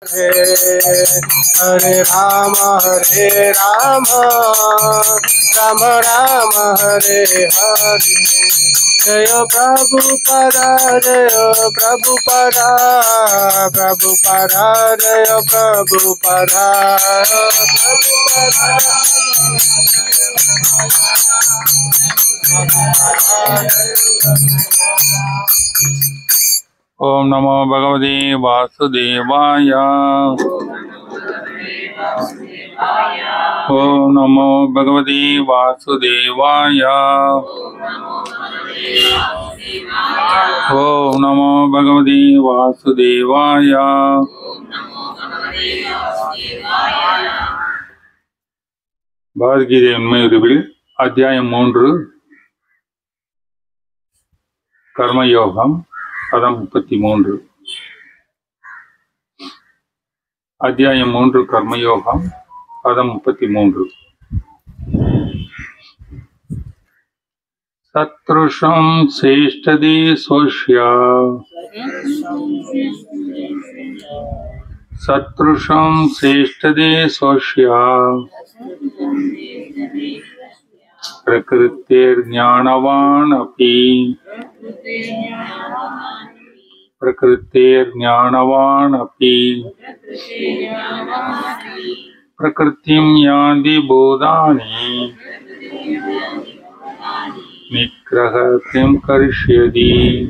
हरे राम हरे राम राम राम हरे हरे जय प्रभु परा जय प्रभु परा प्रभु परा जय प्रभु परा प्रभु परा ओम नमो भगवते वासुदेवाय ओम नमो भगवते वासुदेवाय ओम नमो भगवते वासुदेवाय பகவத்கீதை உண்மையுருவில் அத்தியாயம் மூன்று கர்மயோகம் பதம் முப்பத்தி மூன்று அத்தியாயம் மூன்று கர்மயோகம் பதம் முப்பத்தி மூன்று சத்ருஷம் சேஷ்டதே சோஷ்யா சத்ருஷம் சேஷ்டதே சோஷ்யா प्रकृतेर्ज्ञानवान् अपि प्रकृतेर्ज्ञानवान् अपि प्रकृतिं यान्ति भूतानि निग्रह किं करिष्यति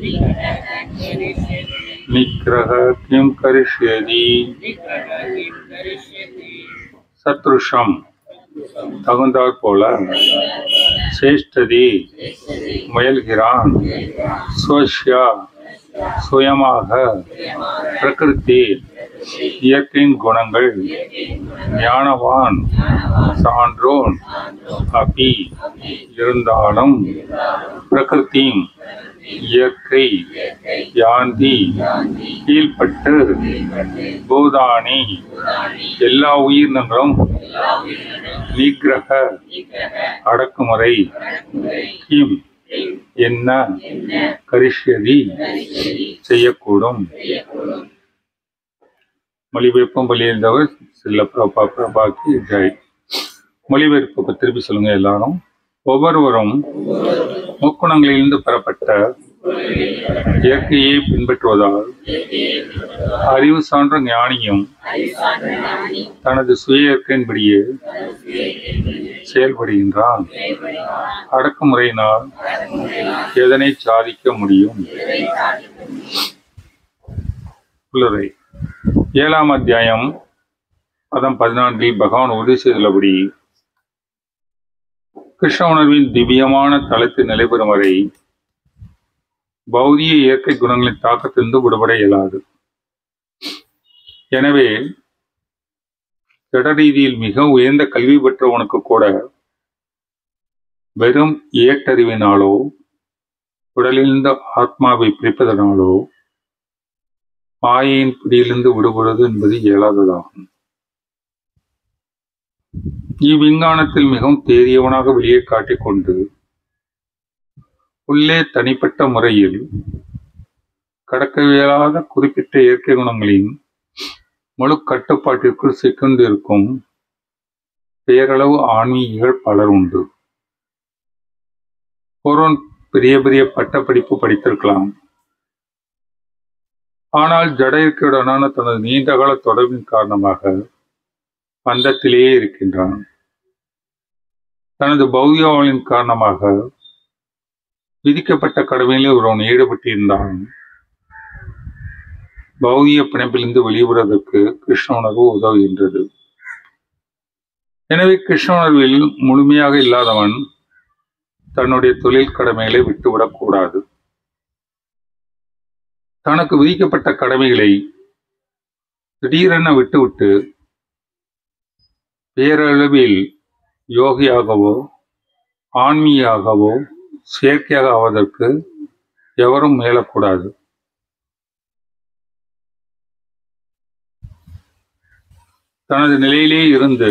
निग्रह किं करिष्यति சத்ருஷம் தகுந்தாற் போல சேஷ்டதி முயல்கிறான் ஸ்வஷ்யா சுயமாக பிரகிருதி இயற்கையின் குணங்கள் ஞானவான் சான்றோன் அபி இருந்தாலும் பிரகிருதி இயற்கை யாந்தி கீழ்பட்டு பூதானி எல்லா உயிரினங்களும் நிகிரக அடக்குமுறை கிம் என்ன கரிஷ்யதி செய்யக்கூடும் மொழிபெயர்ப்பும் வெளியிருந்தவர் சில பிரபா பிரபாக்கு ஜெய் மொழிபெயர்ப்புக்கு திருப்பி சொல்லுங்க எல்லாரும் ஒவ்வொருவரும் முக்குணங்களிலிருந்து பெறப்பட்ட இயற்கையை பின்பற்றுவதால் அறிவு சான்ற ஞானியும் தனது சுய இயற்கையின்படியே செயல்படுகின்றான் அடக்குமுறையினால் எதனை சாதிக்க முடியும் உள்ளுரை ஏழாம் அத்தியாயம் பதம் பதினான்கில் பகவான் உறுதி செய்துள்ளபடி கிருஷ்ண உணர்வின் திவ்யமான தளத்தில் நிலைபெறும் வரை பௌதிக இயற்கை குணங்களின் தாக்கத்திலிருந்து விடுபட இயலாது எனவே ஜட ரீதியில் மிக உயர்ந்த கல்வி பெற்றவனுக்கு கூட வெறும் ஏட்டறிவினாலோ உடலிலிருந்து ஆத்மாவை பிரிப்பதனாலோ மாயையின் பிடியிலிருந்து விடுபடுவது என்பது இயலாததாகும் இவ்விஞ்ஞானத்தில் மிகவும் தேறியவனாக வெளியே காட்டிக்கொண்டு உள்ளே தனிப்பட்ட முறையில் கடக்க இயலாத குறிப்பிட்ட இயற்கை குணங்களின் முழு கட்டுப்பாட்டிற்குள் சிக்கொண்டிருக்கும் பேரளவு ஆன்மீகிகள் பலர் உண்டு ஒருவன் பெரிய பெரிய பட்டப்படிப்பு படித்திருக்கலாம் ஆனால் ஜட இயற்கையுடனான தனது நீண்டகால தொடர்பின் காரணமாக பந்தத்திலேயே இருக்கின்றான் தனது பௌதிகாவலின் காரணமாக விதிக்கப்பட்ட கடமையில் ஒருவன் ஈடுபட்டிருந்தான் பௌதிக பிணைப்பிலிருந்து வெளிவருவதற்கு கிருஷ்ண உணர்வு உதவுகின்றது எனவே கிருஷ்ண உணர்வில் முழுமையாக இல்லாதவன் தன்னுடைய தொழில் கடமைகளை விட்டுவிடக் கூடாது தனக்கு விதிக்கப்பட்ட கடமைகளை திடீரென விட்டுவிட்டு பேரளவில் யோகியாகவோ ஆன்மீகாகவோ செயற்கையாக ஆவதற்கு எவரும் முயலக்கூடாது தனது நிலையிலே இருந்து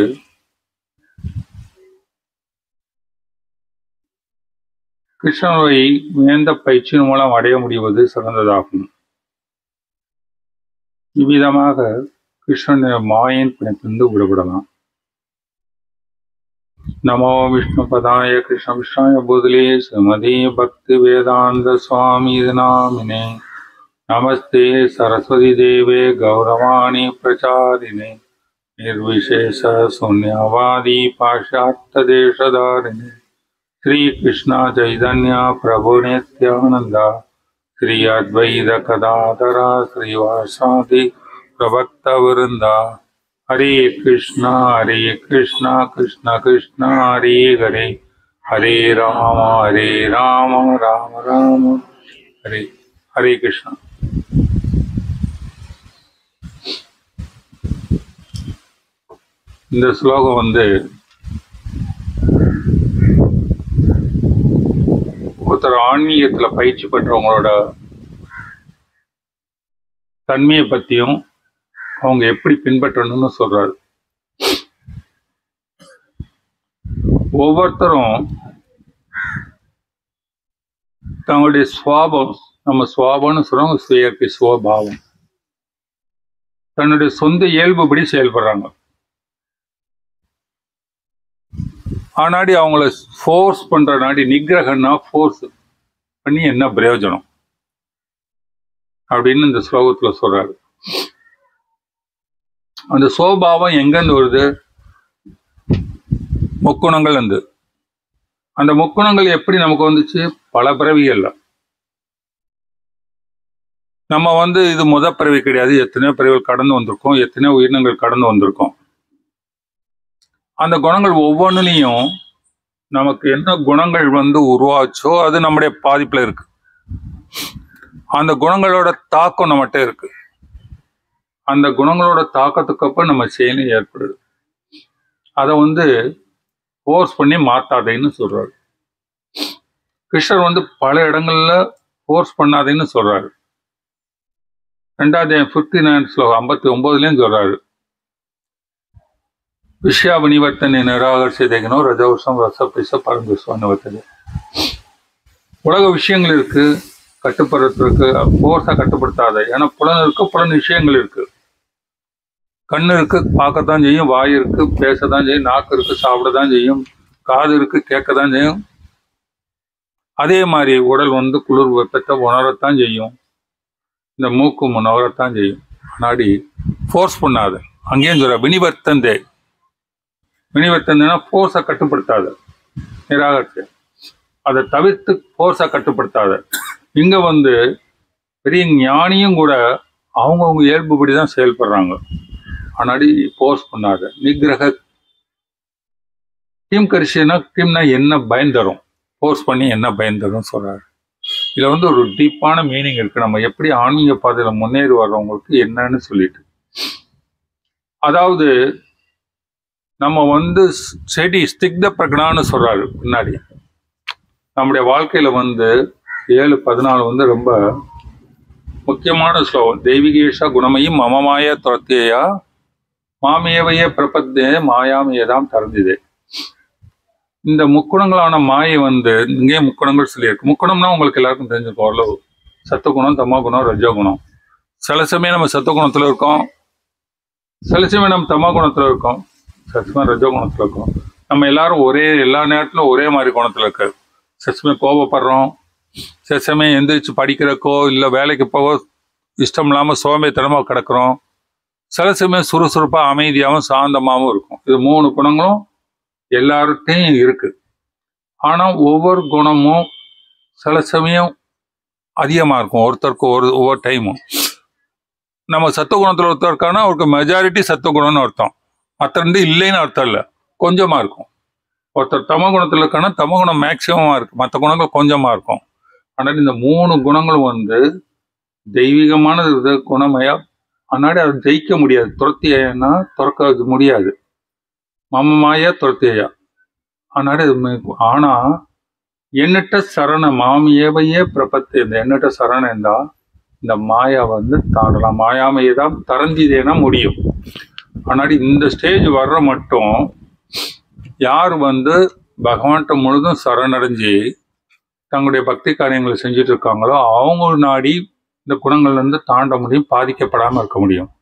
கிருஷ்ணரை உயர்ந்த பயிற்சியின் மூலம் அடைய முடிவது சிறந்ததாகும் இவ்விதமாக கிருஷ்ணனுடைய மாயின் பிணைப்பிலிருந்து விடுபடலாம் நமோ விஷ்ணு பதாய கிருஷ்ண விஷ்ணாய புதலே சுமதி பக்தி வேதாந்த சுவாமி நாமினே நமஸ்தே சரஸ்வதி தேவே கௌரவாணி பிரச்சாரிணே निर्विशेष शून्यवादी पाश्चात्य देशधारिणे श्री कृष्ण चैतन्य प्रभु नित्यानंद श्री अद्वैत कदाधरा श्रीवासादि प्रभक्त वृंदा हरे कृष्ण हरे कृष्ण कृष्ण कृष्ण हरे हरे हरे राम हरे राम राम राम हरे हरे कृष्ण இந்த ஸ்லோகம் வந்து ஒருத்தர் ஆன்மீகத்துல பயிற்சி பெற்றவங்களோட தன்மையை பத்தியும் அவங்க எப்படி பின்பற்றணும்னு சொல்றாரு ஒவ்வொருத்தரும் தங்களுடைய சுவாபம் நம்ம சுவாபம்னு சொல்றோம் சுயற்கை சுவபாவம் தன்னுடைய சொந்த இயல்புபடி செயல்படுறாங்க ஆனாடி அவங்கள ஃபோர்ஸ் பண்ற நாடி நிகிரகன்னா ஃபோர்ஸ் பண்ணி என்ன பிரயோஜனம் அப்படின்னு இந்த ஸ்லோகத்துல சொல்றாரு அந்த சோபாவம் எங்கேருந்து வருது முக்குணங்கள் இருந்து அந்த முக்குணங்கள் எப்படி நமக்கு வந்துச்சு பல பிறவிகள்ல நம்ம வந்து இது முத பிறவி கிடையாது எத்தனையோ பிறவிகள் கடந்து வந்திருக்கோம் எத்தனையோ உயிரினங்கள் கடந்து வந்திருக்கோம் அந்த குணங்கள் ஒவ்வொன்றுலையும் நமக்கு என்ன குணங்கள் வந்து உருவாச்சோ அது நம்முடைய பாதிப்புல இருக்கு அந்த குணங்களோட தாக்கம் நம்மகிட்ட இருக்கு அந்த குணங்களோட தாக்கத்துக்கு அப்புறம் நம்ம செயலும் ஏற்படுது அதை வந்து ஃபோர்ஸ் பண்ணி மாத்தாதேன்னு சொல்றாரு கிருஷ்ணர் வந்து பல இடங்கள்ல ஃபோர்ஸ் பண்ணாதேன்னு சொல்றாரு ரெண்டாவது ஃபிஃப்டி நைன் ஸ்லோகம் ஐம்பத்தி ஒன்பதுலயும் சொல்றாரு ವಿಷಯಾವನಿವರ್ತನೆ நிராகரிசதைகனோ ரஜவசம் ரசபிச பரந்துஸ்வான்னு வருது உலக விஷயங்கள் இருக்கு கட்டுப்படுறதுக்கு ஃபோர்ஸா கட்டுப்படுத்தாத ஏன்னா புலன் இருக்கு புலன் விஷயங்கள் இருக்கு கண்ணு இருக்கு பார்க்கத்தான் செய்யும் வாய் இருக்கு பேசத்தான் செய்யும் நாக்கு இருக்கு சாப்பிடத்தான் செய்யும் காது இருக்கு கேட்கத்தான் செய்யும் அதே மாதிரி உடல் வந்து குளிர் வெப்பத்தை உணரத்தான் செய்யும் இந்த மூக்கு உணரத்தான் செய்யும் நாடி ஃபோர்ஸ் பண்ணாத அங்கேயும் சொல்ற வினிவர்த்தந்தே வினிவர்த்தந்தனா ஃபோர்ஸை கட்டுப்படுத்தாத நிராகரிச்சு அதை தவிர்த்து ஃபோர்ஸை கட்டுப்படுத்தாத இங்க வந்து பெரிய ஞானியும் கூட அவங்கவுங்க இயல்புபடி தான் செயல்படுறாங்க ஆனாடி ஃபோர்ஸ் பண்ணாத நிகிரக டீம் கரிசினா டீம்னா என்ன பயன் தரும் ஃபோர்ஸ் பண்ணி என்ன பயன் தரும் சொல்றாரு இதுல வந்து ஒரு டீப்பான மீனிங் இருக்கு நம்ம எப்படி ஆன்மீக பாதையில முன்னேறி வர்றவங்களுக்கு என்னன்னு சொல்லிட்டு அதாவது நம்ம வந்து செடி ஸ்திக்த பிரகடான்னு சொல்றாரு பின்னாடி நம்முடைய வாழ்க்கையில வந்து ஏழு பதினாலு வந்து ரொம்ப முக்கியமான ஸ்லோகம் தெய்வீகேஷா குணமையும் மமமாய துரத்தியா மாமேவைய பிரபத்தே மாயாமையதாம் தரஞ்சுதே இந்த முக்குணங்களான மாயை வந்து இங்கே முக்குணங்கள் சொல்லியிருக்கு முக்குணம்னா உங்களுக்கு எல்லாருக்கும் தெரிஞ்சிருக்கும் ஓரளவு சத்துவகுணம் தமோகுணம் ரஜோகுணம் சில சமயம் நம்ம சத்துவகுணத்துல இருக்கோம் சில சமயம் நம்ம தமோ குணத்துல இருக்கோம் சில சமயம் ரஜோ குணத்துல இருக்கோம் நம்ம எல்லாரும் ஒரே எல்லா நேரத்திலும் ஒரே மாதிரி குணத்துல இருக்கு சில சமயம் கோபப்படுறோம் சில சமயம் எந்திரிச்சு படிக்கிறக்கோ இல்லை வேலைக்கு போக இஷ்டம் இல்லாமல் சோம்பேத்தனமாக கிடக்குறோம் சில சமயம் சுறுசுறுப்பாக அமைதியாகவும் சாந்தமாகவும் இருக்கும் இது மூணு குணங்களும் எல்லார்ட்டையும் இருக்கு ஆனால் ஒவ்வொரு குணமும் சில சமயம் அதிகமாக இருக்கும் ஒருத்தருக்கு ஒரு ஒவ்வொரு டைமும் நம்ம சத்துவ குணத்தில் ஒருத்தர் இருக்கான்னா அவருக்கு மெஜாரிட்டி சத்துவ குணம்னு அர்த்தம் மற்ற ரெண்டு இல்லைன்னு அர்த்தம் இல்லை கொஞ்சமாக இருக்கும் ஒருத்தர் தம குணத்தில் இருக்கான்னா தம குணம் மேக்சிமமாக இருக்கு மற்ற குணங்கள் கொஞ்சமாக இருக்கும் ஆனால் இந்த மூணு குணங்களும் வந்து தெய்வீகமான இது குணமயா அதனால அதை ஜெயிக்க முடியாது துரத்தியன்னா துறக்க முடியாது மமமாயா துரத்தியா அதனால இது மி- ஆனா எண்ணிட்ட சரண மாமியவையே பிரபத்து இந்த எண்ணிட்ட சரணம் இருந்தா இந்த மாயா வந்து தாண்டலாம் மாயாமையை தான் தரஞ்சிதேனா முடியும் ஆனால் இந்த ஸ்டேஜ் வர்ற மட்டும் யார் வந்து பகவான்கிட்ட முழுதும் சரணடைஞ்சு தங்களுடைய பக்தி காரியங்களை செஞ்சுட்டு இருக்காங்களோ அவங்க நாடி இந்த குணங்கள்ல இருந்து தாண்ட முடியும் பாதிக்கப்படாம இருக்க முடியும்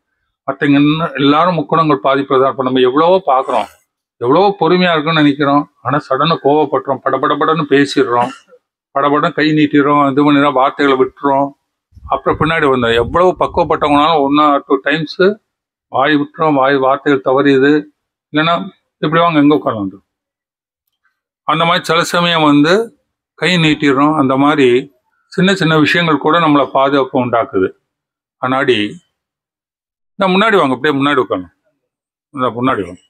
மற்றவங்க இன்னும் எல்லாரும் முக்குணங்கள் பாதிப்பில் தான் இப்போ நம்ம எவ்வளவோ பார்க்குறோம் எவ்வளவோ பொறுமையாக இருக்குன்னு நினைக்கிறோம் ஆனால் சடனாக கோவப்படுறோம் படபடபடன்னு பேசிடுறோம் படபடன்னு கை நீட்டிடுறோம் இது பண்ணிடுறோம் வார்த்தைகளை விட்டுறோம் அப்புறம் பின்னாடி வந்தோம் எவ்வளவு பக்குவப்பட்டவங்கனாலும் ஒன் ஆர் டூ டைம்ஸு வாய் விட்டுறோம் வாய் வார்த்தைகள் தவறியது இல்லைன்னா இப்படி வாங்க எங்கே உட்காரலாம் அந்த மாதிரி சில சமயம் வந்து கை நீட்டிடுறோம் அந்த மாதிரி சின்ன சின்ன விஷயங்கள் கூட நம்மளை பாதுகாப்பு உண்டாக்குது அன்னாடி இந்த முன்னாடி வாங்க அப்படியே முன்னாடி உட்காரணும் இந்த முன்னாடி வாங்க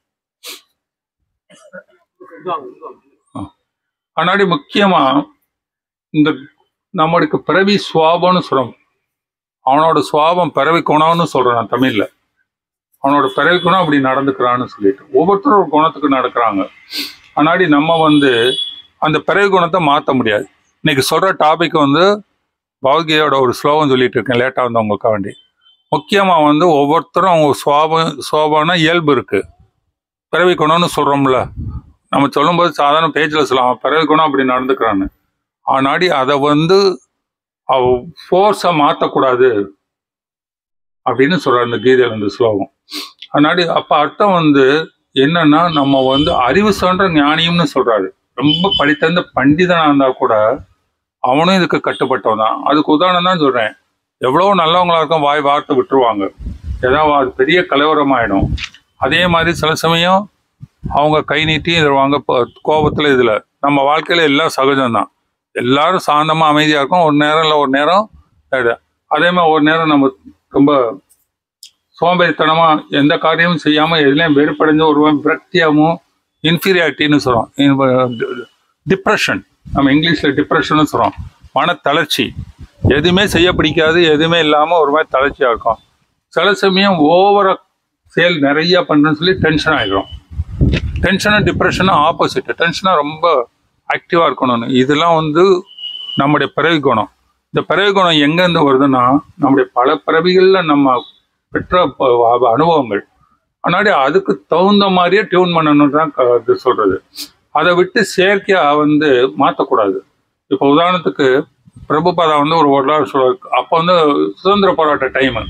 அன்னாடி முக்கியமா இந்த நம்மளுக்கு பிறவி சுவாபம்னு சொல்றோம் அவனோட சுவாபம் பிறவி குணம்னு சொல்றேன் நான் தமிழ்ல அவனோட பிறவி குணம் அப்படி நடந்துக்கிறான்னு சொல்லிட்டு ஒவ்வொருத்தரும் ஒரு குணத்துக்கு நடக்கிறாங்க அன்னாடி நம்ம வந்து அந்த பிறவி குணத்தை மாற்ற முடியாது இன்னைக்கு சொல்ற டாபிக் வந்து பௌகியோட ஒரு ஸ்லோகம் சொல்லிட்டு இருக்கேன் லேட்டாக வந்தவங்களுக்காக வேண்டி முக்கியமாக வந்து ஒவ்வொருத்தரும் அவங்க சுவாபம் சுவாபம்னா இயல்பு இருக்கு பிறவி குணம்னு சொல்றோம்ல நம்ம சொல்லும்போது சாதாரண பேச்சில் சொல்லலாம் பிறவி குணம் அப்படி நடந்துக்கிறான்னு ஆனாடி அதை வந்து அவ ஃபோர்ஸை மாற்றக்கூடாது அப்படின்னு சொல்றாரு இந்த கீதையில இந்த ஸ்லோகம் அதனாடி அப்ப அர்த்தம் வந்து என்னன்னா நம்ம வந்து அறிவு சான்ற ஞானியம்னு சொல்றாரு ரொம்ப படித்தந்த பண்டிதனா இருந்தா கூட அவனும் இதுக்கு கட்டுப்பட்டவன் தான் அதுக்கு உதாரணம் தான் சொல்றேன் எவ்வளவு நல்லவங்களா இருக்கும் வாய் வார்த்தை விட்டுருவாங்க ஏதாவது அது பெரிய கலவரமாயிடும் அதே மாதிரி சில சமயம் அவங்க கை நீட்டி இதுவாங்க கோபத்துல இதுல நம்ம வாழ்க்கையில எல்லாம் சகஜம்தான் எல்லாரும் சாந்தமா அமைதியா இருக்கும் ஒரு நேரம் இல்லை ஒரு நேரம் இது. அதே மாதிரி ஒரு நேரம் நம்ம ரொம்ப சோம்பேறித்தனமா எந்த காரியமும் செய்யாம எதுலையும் வெறுப்படைஞ்ச ஒரு விரக்தியாகவும் இன்ஃபீரியாரிட்டின்னு சொல்றோம் டிப்ரெஷன் நம்ம இங்கிலீஷ்ல டிப்ரெஷன் சொல்றோம் மன தளர்ச்சி எதுவுமே செய்ய பிடிக்காது எதுவுமே இல்லாம ஒரு மாதிரி தளர்ச்சியா இருக்கும் சில சமயம் ஓவரா சேல் நிறைய பண்றேன்னு சொல்லி டென்ஷன் ஆயிடும் டென்ஷனும் டிப்ரெஷனும் ஆப்போசிட் டென்ஷனாக ரொம்ப ஆக்டிவாக இருக்கணும்னு இதெல்லாம் வந்து நம்முடைய பிறவி குணம் இந்த பிறவி குணம் எங்கேருந்து வருதுன்னா நம்முடைய பல பிறவிகளில் நம்ம பெற்ற ப- அ- அனுபவங்கள் அதனாடி அதுக்கு தகுந்த மாதிரியே டியூன் பண்ணணும்னு தான் க- இது சொல்றது அதை விட்டு செயற்கையாக வந்து மாற்றக்கூடாது இப்போ உதாரணத்துக்கு பிரபுபாதா வந்து ஒரு வரலாறு சொல்றாரு அப்போ வந்து சுதந்திர போராட்ட டைமு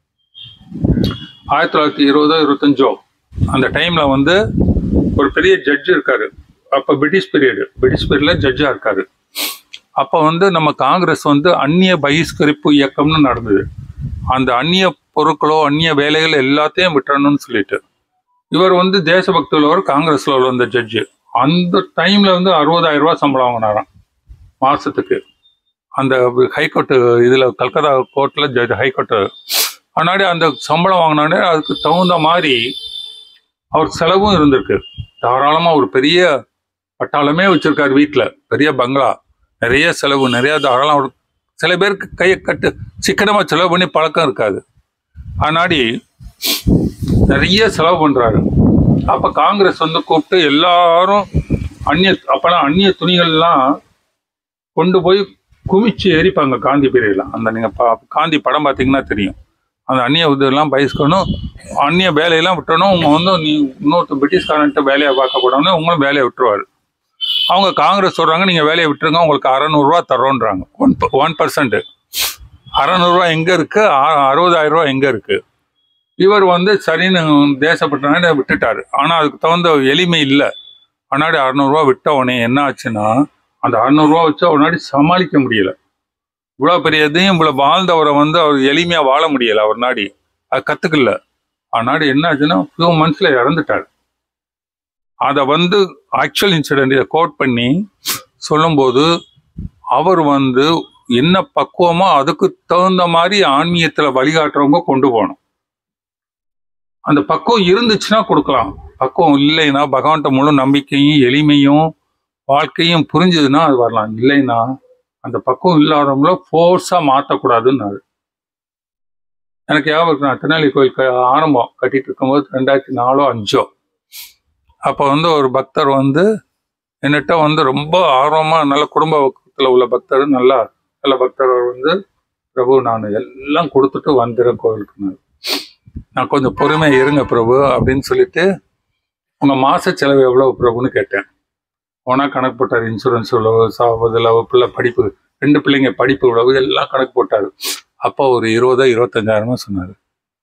ஆயிரத்தி தொள்ளாயிரத்தி இருபதோ இருபத்தஞ்சோ அந்த டைம்ல வந்து ஒரு பெரிய ஜட்ஜ் இருக்காரு அப்ப பிரிட்டிஷ் பீரியடு பிரிட்டிஷ் பீரியட்ல ஜட்ஜா இருக்காரு அப்ப வந்து நம்ம காங்கிரஸ் வந்து அந்நிய பகிஷ்கரிப்பு இயக்கம்னு நடந்தது அந்த அந்நிய பொருட்களோ அந்நிய வேலைகள் எல்லாத்தையும் விட்டுறணும்னு சொல்லிட்டு இவர் வந்து தேசபக்தி உள்ளவர் காங்கிரஸ்ல உள்ள அந்த ஜட்ஜு அந்த டைம்ல வந்து அறுபதாயிரம் ரூபாய் சம்பளம் வாங்கினாராம் மாசத்துக்கு அந்த ஹைகோர்ட்டு இதுல கல்கத்தா கோர்ட்ல ஜட்ஜ் ஹைகோர்ட்டு முன்னாடி அந்த சம்பளம் வாங்கினானே அதுக்கு தகுந்த மாதிரி அவர் செலவும் இருந்திருக்கு தாராளமா ஒரு பெரிய பட்டாளமே வச்சிருக்காரு வீட்டுல பெரிய பங்களா நிறைய செலவு நிறைய தாராளம் ஒரு சில பேருக்கு கையை கட்டு சிக்கனமா செலவு பண்ணி பழக்கம் இருக்காது ஆனாடி நிறைய செலவு பண்றாரு அப்ப காங்கிரஸ் வந்து கூப்பிட்டு எல்லாரும் அந்நிய அப்பெல்லாம் அந்நிய துணிகள்லாம் கொண்டு போய் குமிச்சு எரிப்பாங்க காந்தி பீரியட்ல அந்த நீங்க பா- காந்தி படம் பார்த்தீங்கன்னா தெரியும் அந்த அந்நிய இதெல்லாம் பயிர்க்கணும் அந்நிய வேலையெல்லாம் விட்டணும் உங்க வந்து நீ இன்னொருத்தர் பிரிட்டிஷ்காரன்ட்ட வேலையை பார்க்க கூடாதுன்னு உங்களும் வேலையை விட்டுருவாரு அவங்க காங்கிரஸ் சொல்றாங்க நீங்க வேலையை விட்டுருங்க உங்களுக்கு அறநூறுவா தரோன்றாங்க ஒன் ஒன் பர்சன்ட் அறநூறுவா எங்க இருக்கு அ- அறுபதாயிரம் ரூபா எங்க இருக்கு இவர் வந்து சரின்னு தேசப்பட்டனால விட்டுட்டாரு ஆனா அதுக்கு தகுந்த எளிமை இல்லை அன்னாடி அறநூறுவா விட்ட உடனே என்ன ஆச்சுன்னா அந்த அறநூறுவா வச்சு அவனாடி சமாளிக்க முடியல இவ்வளோ பெரிய இதையும் இவ்வளோ வாழ்ந்தவரை வந்து அவர் எளிமையா வாழ முடியல அவர் நாடி அது கத்துக்கல ஆனாடி என்ன ஆச்சுன்னா ஃபியூ மந்த்ஸ்ல இறந்துட்டார் அதை வந்து ஆக்சுவல் இன்சிடென்ட் இதை கோட் பண்ணி சொல்லும்போது அவர் வந்து என்ன பக்குவமோ அதுக்கு தகுந்த மாதிரி ஆன்மீகத்துல வழிகாட்டுறவங்க கொண்டு போகணும் அந்த பக்குவம் இருந்துச்சுன்னா கொடுக்கலாம் பக்குவம் இல்லைன்னா பகவான்கிட்ட முழு நம்பிக்கையும் எளிமையும் வாழ்க்கையும் புரிஞ்சுதுன்னா அது வரலாம் இல்லைன்னா அந்த பக்குவம் இல்லாதவங்கள ஃபோர்ஸா மாற்றக்கூடாதுன்னாரு எனக்கு ஞாபகம் இருக்கு நான் திருநெல்வேலி கோயில் க- ஆரம்பம் கட்டிட்டு இருக்கும்போது ரெண்டாயிரத்தி நாலோ அஞ்சோ அப்போ வந்து ஒரு பக்தர் வந்து என்னட்ட வந்து ரொம்ப ஆர்வமா நல்ல குடும்பத்தில் உள்ள பக்தர் நல்லா நல்ல பக்தர் அவர் வந்து பிரபு நான் எல்லாம் கொடுத்துட்டு வந்துடுறேன் கோவிலுக்கு நான் கொஞ்சம் பொறுமையா இருங்க பிரபு அப்படின்னு சொல்லிட்டு உங்க மாச செலவு எவ்வளவு பிரபுன்னு கேட்டேன் ஓனா கணக்கு போட்டார் இன்சூரன்ஸ் இவ்வளவு சாவதில் பிள்ளை படிப்பு ரெண்டு பிள்ளைங்க படிப்பு இவ்வளவு எல்லாம் கணக்கு போட்டார் அப்போ ஒரு இருபதோ இருபத்தஞ்சாயிரமா சொன்னார்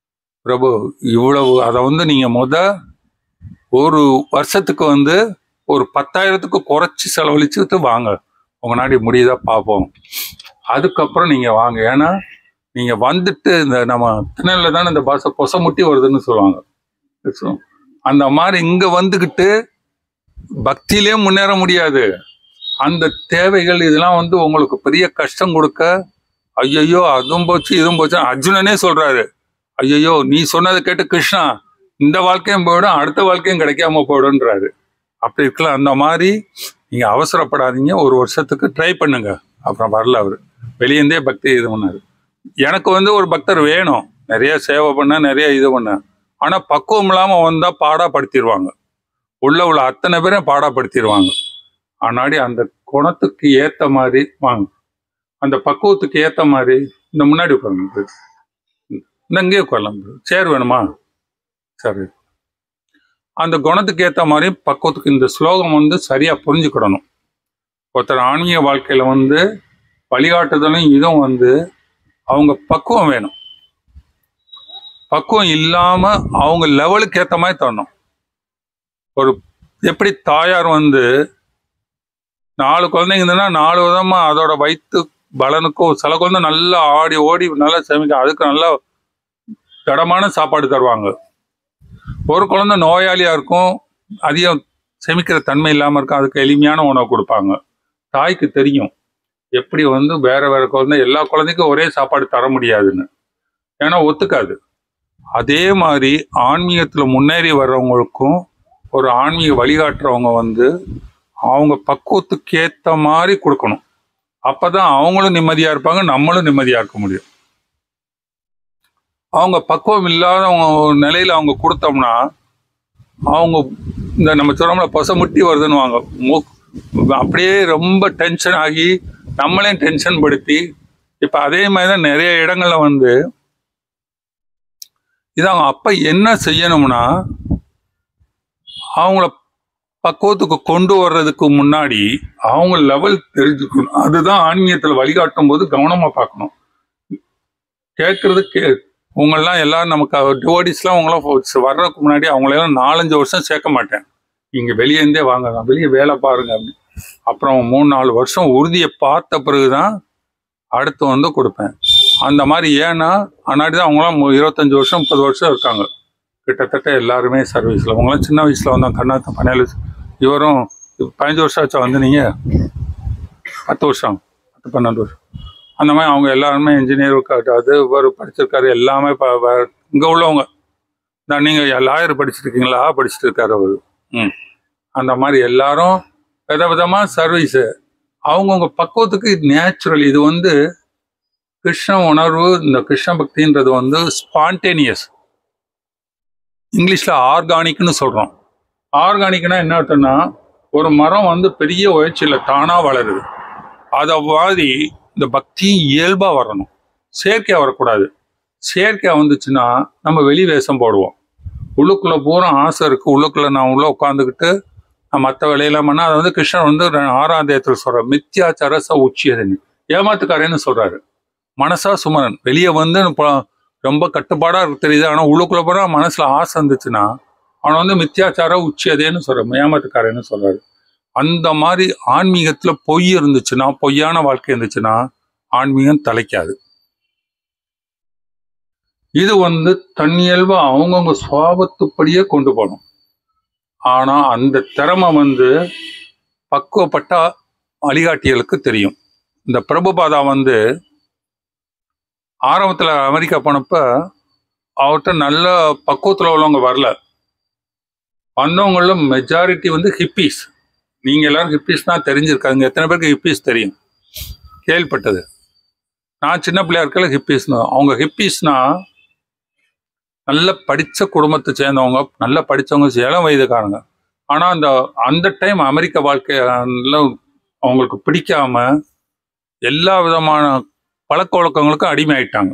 பிரபு இவ்வளவு அதை வந்து நீங்க முத ஒரு வருஷத்துக்கு வந்து ஒரு பத்தாயிரத்துக்கு குறைச்சி செலவழிச்சுட்டு வாங்க உங்க நாடி முடியுதா பார்ப்போம் அதுக்கப்புறம் நீங்க வாங்க ஏன்னா நீங்க வந்துட்டு இந்த நம்ம திணல தானே இந்த பாச பொச முட்டி வருதுன்னு சொல்லுவாங்க So, அந்த மாதிரி இங்க வந்துகிட்டு பக்தியிலே முன்னேற முடியாது அந்த தேவைகள் இதெல்லாம் வந்து உங்களுக்கு பெரிய கஷ்டம் கொடுக்க ஐயையோ அதுவும் போச்சு இதுவும் போச்சு அர்ஜுனனே சொல்றாரு ஐயையோ நீ சொன்னதை கேட்டு கிருஷ்ணா இந்த வாழ்க்கையும் போயிடும் அடுத்த வாழ்க்கையும் கிடைக்காம போயிடும்ன்றாரு அப்படி இருக்கலாம் அந்த மாதிரி நீங்க அவசரப்படாதீங்க ஒரு வருஷத்துக்கு ட்ரை பண்ணுங்க அப்புறம் வரல அவரு வெளியேந்தே பக்தி இது பண்ணாரு எனக்கு வந்து ஒரு பக்தர் வேணும் நிறைய சேவை பண்ண நிறைய இது பண்ண ஆனா பக்குவம் இல்லாம வந்தா பாடாப்படுத்திடுவாங்க உள்ள உள்ள அத்தனை பேரும் பாடாப்படுத்திடுவாங்க ஆனாடி அந்த குணத்துக்கு ஏத்த மாதிரி வாங்க அந்த பக்குவத்துக்கு ஏத்த மாதிரி இந்த முன்னாடி உட்காருங்க bro. இந்த இங்கேயே உட்காரலாம் bro. சேர் வேணுமா சரி அந்த குணத்துக்கு ஏத்த மாதிரி பக்குவத்துக்கு இந்த ஸ்லோகம் வந்து சரியா புரிஞ்சுக்கிடணும் ஒருத்தர் ஆன்மீக வாழ்க்கையில வந்து வழிகாட்டுதலும் இதுவும் வந்து அவங்க பக்குவம் வேணும் பக்குவம் இல்லாம அவங்க லெவலுக்கு ஏத்த மாதிரி தரணும் ஒரு எப்படி தாயார் வந்து நாலு குழந்தைங்க இருந்ததுன்னா நாலு விதமா அதோட வயிற்று பலனுக்கும் சில குழந்தை நல்லா ஆடி ஓடி நல்லா செமிக்க அதுக்கு நல்லா திடமான சாப்பாடு தருவாங்க ஒரு குழந்தை நோயாளியா இருக்கும் அதிகம் செமிக்கிற தன்மை இல்லாம இருக்கும் அதுக்கு எளிமையான உணவு கொடுப்பாங்க தாய்க்கு தெரியும் எப்படி வந்து வேற வேற குழந்தை எல்லா குழந்தைக்கும் ஒரே சாப்பாடு தர முடியாதுன்னு ஏன்னா ஒத்துக்காது அதே மாதிரி ஆன்மீகத்துல முன்னேறி வர்றவங்களுக்கும் ஒரு ஆன்மீக வழிகாட்டுறவங்க வந்து அவங்க பக்குவத்துக்கு ஏத்த மாதிரி கொடுக்கணும் அப்பதான் அவங்களும் நிம்மதியா இருப்பாங்க நம்மளும் நிம்மதியா இருக்க முடியும் அவங்க பக்குவம் இல்லாதவங்க ஒரு நிலையில அவங்க கொடுத்தோம்னா அவங்க இந்த நம்ம சொல்றோம்ல பச முட்டி வருதுன்னு வாங்க மூக்- அப்படியே ரொம்ப டென்ஷன் ஆகி நம்மளே டென்ஷன் படுத்தி இப்ப அதே மாதிரி தான் நிறைய இடங்கள்ல வந்து இது அவங்க அப்ப என்ன செய்யணும்னா அவங்கள பக்குவத்துக்கு கொண்டு வர்றதுக்கு முன்னாடி அவங்க லெவல் தெரிஞ்சுக்கணும் அதுதான் ஆன்மீகத்துல வழிகாட்டும் போது கவனமா பார்க்கணும் கேட்கறது கே உங்களெல்லாம் எல்லாரும் நமக்கு டிவோடிஸ்லாம் அவங்களாம் வர்றதுக்கு முன்னாடி அவங்களெல்லாம் நாலஞ்சு வருஷம் சேர்க்க மாட்டேன் இங்க வெளியே இருந்தே வாங்க நான் வெளியே வேலை பாருங்க அப்படின்னு அப்புறம் மூணு நாலு வருஷம் உறுதியை பார்த்த பிறகுதான் அடுத்து வந்து கொடுப்பேன் அந்த மாதிரி ஏன்னா அன்னாடி தான் அவங்களாம் மு- இருபத்தஞ்சு வருஷம் முப்பது வருஷம் இருக்காங்க கிட்டத்தட்ட எல்லாருமே சர்வீஸ்ல அவங்களாம் சின்ன வயசுல வந்தாங்க கண்ணாத்த பனையாளு இவரும் பதினஞ்சு வருஷம் ஆச்சா வந்து நீங்க பத்து வருஷம் பத்து பன்னெண்டு வருஷம் அந்த மாதிரி அவங்க எல்லாருமே இன்ஜினியர் அது இவர் படிச்சிருக்காரு எல்லாமே ப- வ- இங்க உள்ளவங்க நான் நீங்க லாயர் படிச்சிருக்கீங்களா படிச்சுட்டு இருக்காரு அவரு ம் அந்த மாதிரி எல்லாரும் வித விதமா சர்வீஸ் அவங்கவுங்க பக்குவத்துக்கு நேச்சுரல் இது வந்து கிருஷ்ண உணர்வு இந்த கிருஷ்ண பக்தின்றது வந்து ஸ்பான்டேனியஸ் இங்கிலீஷ்ல ஆர்கானிக்னு சொல்றோம் ஆர்கானிக்னா என்ன அர்த்தம்னா ஒரு மரம் வந்து பெரிய உயர்ச்சியில தானா வளருது அதை மாதிரி இந்த பக்தி இயல்பா வரணும் செயற்கையா வரக்கூடாது செயற்கையா வந்துச்சுன்னா நம்ம வெளி வேஷம் போடுவோம் உள்ளுக்குள்ள பூரா ஆசை இருக்கு உள்ளுக்குள்ள நான் உள்ள உட்காந்துக்கிட்டு நான் மற்ற வேலையெல்லாம் பண்ணா அதை வந்து கிருஷ்ணன் வந்து ரெ- ஆறாம் தேயத்தில் சொல்றார் மித்யாச்சரச உச்சியதுன்னு ஏமாத்துக்காரன்னு சொல்றாரு மனசா சுமரன் வெளியே வந்து இப்போ ரொம்ப கட்டுப்பாடா இருக்கு தெரியுது ஆனா உள்ளுக்குள்ள போறா மனசுல ஆசை இருந்துச்சுன்னா அவன் வந்து மித்யாச்சார உச்சியதேன்னு சொல்றான் ஏமாத்துக்காரன்னு சொல்றாரு அந்த மாதிரி ஆன்மீகத்துல பொய் இருந்துச்சுன்னா பொய்யான வாழ்க்கை இருந்துச்சுன்னா ஆன்மீகம் தலைக்காது இது வந்து தன்னியல்பா அவங்கவுங்க சுவாபத்துப்படியே கொண்டு போகணும் ஆனா அந்த திறமை வந்து பக்குவப்பட்ட வழிகாட்டிகளுக்கு தெரியும் இந்த பிரபுபாதா வந்து ஆரம்பத்துல அமெரிக்கா போனப்ப அவர்கிட்ட நல்ல பக்குவத்துல உள்ளவங்க வரல வந்தவங்கள மெஜாரிட்டி வந்து ஹிப்பீஸ் நீங்க எல்லாரும் ஹிப்பீஸ் தான் தெரிஞ்சிருக்காங்க எத்தனை பேருக்கு ஹிப்பீஸ் தெரியும் கேள்விப்பட்டது நான் சின்ன பிள்ளையா இருக்கல ஹிப்பீஸ்னு அவங்க ஹிப்பீஸ்னா நல்ல படிச்ச குடும்பத்தை சேர்ந்தவங்க நல்ல படிச்சவங்க இளம் வயதுக்காரங்க ஆனா அந்த அந்த டைம் அமெரிக்க வாழ்க்கையில அவங்களுக்கு பிடிக்காம எல்லா விதமான பழக்க வழக்கங்களுக்கும் அடிமை ஆயிட்டாங்க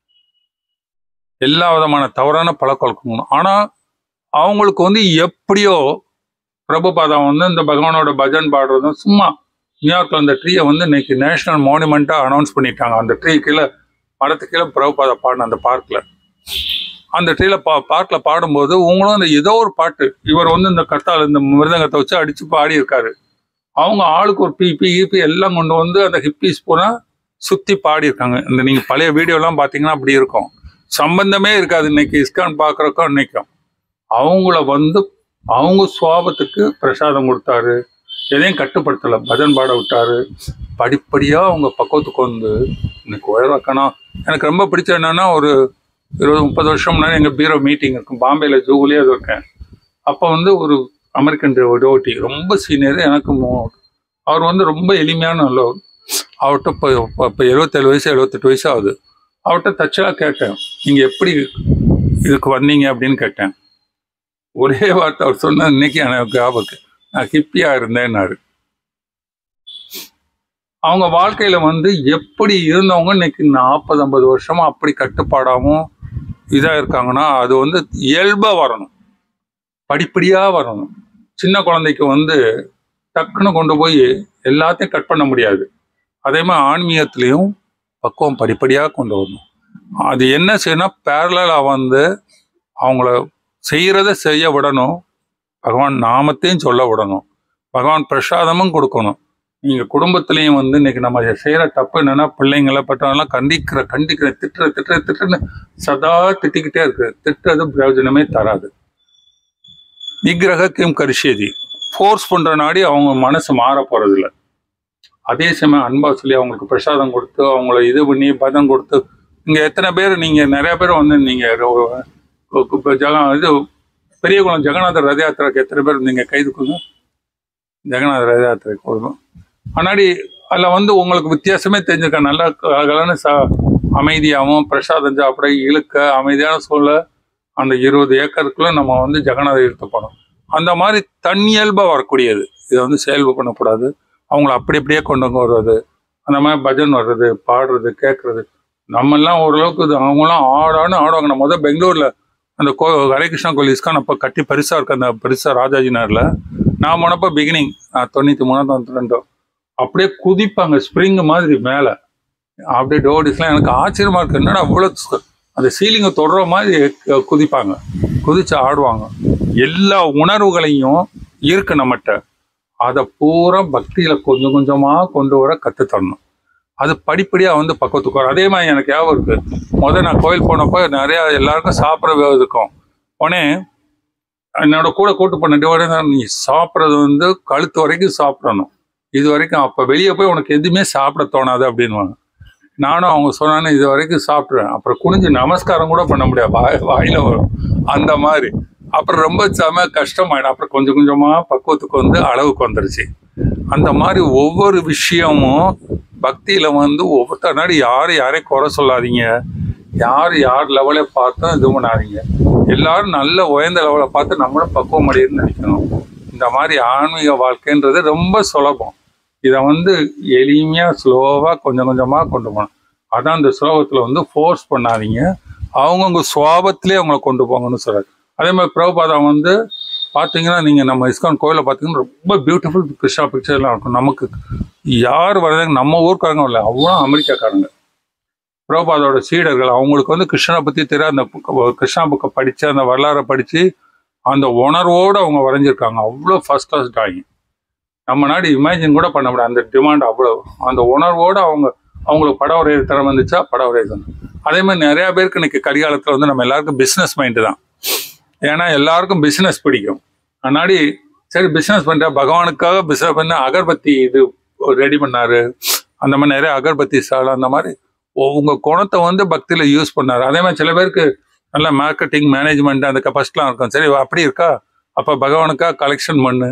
எல்லா விதமான தவறான பழக்க வழக்கங்களும் ஆனா அவங்களுக்கு வந்து எப்படியோ பிரபுபாதா வந்து இந்த பகவானோட பஜன் பாடுறதும் சும்மா நியூயார்க்ல அந்த ட்ரீயை வந்து இன்னைக்கு நேஷனல் மானுமெண்டா அனௌன்ஸ் பண்ணிட்டாங்க அந்த ட்ரீ கீழே மரத்து கீழே பிரபுபாதா பாடின அந்த பார்க்ல அந்த ட்ரீல பா பாட்டில் பாடும்போது உங்களும் அந்த ஏதோ ஒரு பாட்டு இவர் வந்து இந்த கத்தால் இந்த மிருதங்கத்தை வச்சு அடிச்சு பாடி இருக்காரு அவங்க ஆளுக்கு ஒரு பிபி இபி எல்லாம் கொண்டு வந்து அந்த ஹிப்பிஸ் பூரா சுத்தி பாடி இருக்காங்க இந்த நீங்க பழைய வீடியோலாம் பார்த்தீங்கன்னா அப்படி இருக்கும் சம்பந்தமே இருக்காது இன்னைக்கு இஸ்கான் பார்க்குறக்கும் இன்னைக்கும் அவங்கள வந்து அவங்க சுவாபத்துக்கு பிரசாதம் கொடுத்தாரு எதையும் கட்டுப்படுத்தலை பஜன் பாட விட்டாரு படிப்படியா அவங்க பக்குவத்துக்கு வந்து இன்னைக்கு உயர வைக்கணும் எனக்கு ரொம்ப பிடிச்ச என்னன்னா ஒரு இருபது முப்பது வருஷம் முன்னாடி எங்கள் பீரோ மீட்டிங் இருக்கும் பாம்பேல ஜூகுலேயே அது இருக்கேன் அப்போ வந்து ஒரு அமெரிக்கன் டோட்டி ரொம்ப சீனியர் எனக்கு மோ- அவர் வந்து ரொம்ப எளிமையான நல்லவர் அவர்கிட்ட இப்போ இப்போ எழுபத்தேழு வயசு எழுபத்தெட்டு வயசு ஆகுது அவர்கிட்ட தச்சலாக கேட்டேன் நீங்கள் எப்படி இதுக்கு வந்தீங்க அப்படின்னு கேட்டேன் ஒரே வார்த்தை அவர் சொன்ன இன்னைக்கு எனக்கு ஞாபகம் இருக்கு. நான் ஹிப்பியாக இருந்தேன்னாரு அவங்க வாழ்க்கையில வந்து எப்படி இருந்தவங்க இன்னைக்கு நாற்பது ஐம்பது வருஷமா அப்படி கட்டுப்பாடாகவும் இதா இருக்காங்கன்னா அது வந்து இயல்பா வரணும் படிப்படியா வரணும் சின்ன குழந்தைக்கு வந்து டக்குன்னு கொண்டு போய் எல்லாத்தையும் கட் பண்ண முடியாது அதே மாதிரி ஆன்மீகத்திலையும் பக்குவம் படிப்படியா கொண்டு வரணும் அது என்ன செய்யணும் பேரலா வந்து அவங்கள செய்யறத செய்ய விடணும் பகவான் நாமத்தையும் சொல்ல விடணும் பகவான் பிரசாதமும் கொடுக்கணும் நீங்க குடும்பத்திலையும் வந்து இன்னைக்கு நம்ம செய்யற தப்பு என்னன்னா பிள்ளைங்கள பட்டவங்களாம் கண்டிக்கிற கண்டிக்கிற திட்டுற திட்டுற திட்டுன்னு சதா திட்டிக்கிட்டே இருக்கு திட்டுறது பிரயோஜனமே தராது நிகிரக கிம் கரிஷேதி ஃபோர்ஸ் பண்ற நாடி அவங்க மனசு மாற போறதில்ல அதே சமயம் அன்பா சொல்லி அவங்களுக்கு பிரசாதம் கொடுத்து அவங்கள இது பண்ணி பதம் கொடுத்து இங்க எத்தனை பேர் நீங்க நிறைய பேர் வந்து நீங்க ரொ- இப்ப ஜெக இது பெரியகுளம் ஜெகநாதர் ரத யாத்திரைக்கு எத்தனை பேர் இருந்தீங்க கைதுக்குங்க ஜெகநாதர் ரத யாத்திரைக்கு போதும் முன்னாடி அதில் வந்து உங்களுக்கு வித்தியாசமே தெரிஞ்சிருக்க நல்ல கலகலன்னு ச அமைதியாகவும் பிரசாதம் சாப்பிட இழுக்க அமைதியான சூழல அந்த இருபது ஏக்கருக்குள்ள நம்ம வந்து ஜெகநாதர் இழுத்து போனோம் அந்த மாதிரி தன்னியல்பாக வரக்கூடியது இதை வந்து செயல்பு பண்ணக்கூடாது அவங்கள அப்படி அப்படியே கொண்டு வர்றது அந்த மாதிரி பஜன் வர்றது பாடுறது கேட்கறது நம்மெல்லாம் ஓரளவுக்கு இது அவங்களாம் ஆடான்னு ஆடுவாங்க நான் முதல் பெங்களூர்ல அந்த கோ ஹரேகிருஷ்ணா கோயில் இஸ்கான் அப்போ கட்டி பெருசா இருக்கு அந்த பெருசா ராஜாஜி நகர்ல நான் போனப்போ பிகினிங் தொண்ணூத்தி மூணா தொண்ணூத்தி ரெண்டோ அப்படியே குதிப்பாங்க ஸ்ப்ரிங் மாதிரி மேலே அப்படியே டோடிஸ்லாம் எனக்கு ஆச்சரியமா இருக்கு என்னடா அவ்வளோ சு- அந்த சீலிங்கை தொடுற மாதிரி கு- குதிப்பாங்க குதிச்சு ஆடுவாங்க எல்லா உணர்வுகளையும் இருக்கு நம்மகிட்ட அதை பூரா பக்தியில கொஞ்சம் கொஞ்சமா கொண்டு வர கத்து தரணும் அது படிப்படியா வந்து பக்கத்துக்கு வரும் அதே மாதிரி எனக்கு ஞாபகம் இருக்கு முதல் நான் கோயில் போனப்போ நிறைய எல்லாருக்கும் சாப்பிட இருக்கும் உடனே என்னோட கூட கூட்டு பண்ண டிவோட நீ சாப்பிட்றது வந்து கழுத்து வரைக்கும் சாப்பிடணும் இது வரைக்கும் அப்போ வெளியே போய் உனக்கு எதுவுமே சாப்பிட தோணாது அப்படின்வாங்க நானும் அவங்க சொன்னானே இது வரைக்கும் சாப்பிட்றேன் அப்புறம் குனிஞ்சு நமஸ்காரம் கூட பண்ண முடியாது வாய் வாயில வரும் அந்த மாதிரி அப்புறம் ரொம்ப செம கஷ்டமாயிடும் அப்புறம் கொஞ்சம் கொஞ்சமா பக்குவத்துக்கு வந்து அளவுக்கு வந்துருச்சு அந்த மாதிரி ஒவ்வொரு விஷயமும் பக்தியில வந்து ஒவ்வொருத்தர் நாடி யாரும் யாரையும் குறை சொல்லாதீங்க யார் யார் லெவலை பார்த்தும் இது பண்ணாதீங்க எல்லாரும் நல்ல உயர்ந்த லெவலை பார்த்து நம்மளும் பக்குவம் அடையுன்னு நினைக்கணும் இந்த மாதிரி ஆன்மீக வாழ்க்கைன்றது ரொம்ப சுலபம் இதை வந்து எளிமையா ஸ்லோவா கொஞ்சம் கொஞ்சமா கொண்டு போகணும் அதான் இந்த ஸ்லோகத்துல வந்து ஃபோர்ஸ் பண்ணாதீங்க அவங்கவுங்க சுவாபத்திலே அவங்கள கொண்டு போங்கன்னு சொல்றாரு அதே மாதிரி பிரபுபாதா வந்து பார்த்தீங்கன்னா நீங்க நம்ம இஸ்கான் கோயில பார்த்தீங்கன்னா ரொம்ப பியூட்டிஃபுல் கிருஷ்ணா பிக்சர்லாம் இருக்கும் நமக்கு யார் வர்றதுங்க நம்ம ஊர்க்காரங்க இல்லை அவ்வளோ அமெரிக்காக்காரங்க பிரபுபாதோட சீடர்கள் அவங்களுக்கு வந்து கிருஷ்ணனை பத்தி தெரியாத அந்த book- கிருஷ்ணா புக்கை படிச்சு அந்த வரலாறை படிச்சு அந்த உணர்வோடு அவங்க வரைஞ்சிருக்காங்க அவ்வளோ ஃபர்ஸ்ட் கிளாஸ் டிராயிங் நம்ம நாடு இமேஜின் கூட பண்ண முடியாது அந்த டிமாண்ட் அவ்வளோ அந்த உணர்வோடு அவங்க அவங்களுக்கு படம் வரைகிற திறமை வந்துச்சா படம் வரைகிறது அதே மாதிரி நிறைய பேருக்கு இன்னைக்கு கரிகாலத்தில் வந்து நம்ம எல்லாருக்கும் பிஸ்னஸ் மைண்டு தான் ஏன்னா எல்லாருக்கும் பிஸ்னஸ் பிடிக்கும் முன்னாடி சரி பிஸ்னஸ் பண்ணுற பகவானுக்காக பிஸ்னஸ் பண்ண அகர்பத்தி இது ரெடி பண்ணாரு அந்த மாதிரி நிறைய அகர்பத்தி ஸ்டால் அந்த மாதிரி உங்க குணத்தை வந்து பக்தியில யூஸ் பண்ணாரு அதே மாதிரி சில பேருக்கு நல்ல மார்க்கெட்டிங் மேனேஜ்மெண்ட் அந்த கெப்பாசிட்டிலாம் இருக்கும் சரி அப்படி இருக்கா அப்ப பகவானுக்கா கலெக்ஷன் பண்ணு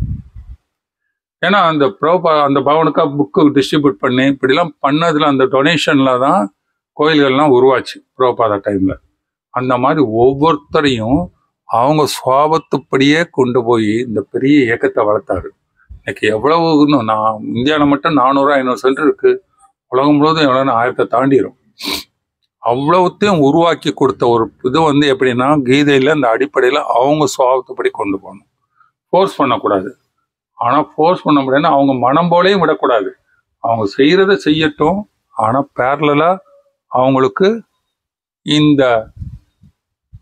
ஏன்னா அந்த ப்ரோபா அந்த பகவானுக்கா புக்கு டிஸ்ட்ரிபியூட் பண்ணி இப்படிலாம் பண்ணதுல அந்த டொனேஷன்ல தான் கோயில்கள்லாம் உருவாச்சு ப்ரோபாதா டைம்ல அந்த மாதிரி ஒவ்வொருத்தரையும் அவங்க சுவாபத்துப்படியே கொண்டு போய் இந்த பெரிய இயக்கத்தை வளர்த்தாரு இன்னைக்கு எவ்வளவு இன்னும் நான் இந்தியாவில் மட்டும் நானூறு ஐநூறு சென்டர் இருக்கு உலகம் முழுவதும் எவ்வளோன்னு ஆயிரத்தை தாண்டிரும் அவ்வளவுத்தையும் உருவாக்கி கொடுத்த ஒரு இது வந்து எப்படின்னா கீதையில இந்த அடிப்படையில் அவங்க சுவாபத்துப்படி கொண்டு போகணும் ஃபோர்ஸ் பண்ணக்கூடாது ஆனால் ஃபோர்ஸ் பண்ண முடியாதுன்னா அவங்க மனம் போலையும் விடக்கூடாது அவங்க செய்யறத செய்யட்டும் ஆனால் பேரலா அவங்களுக்கு இந்த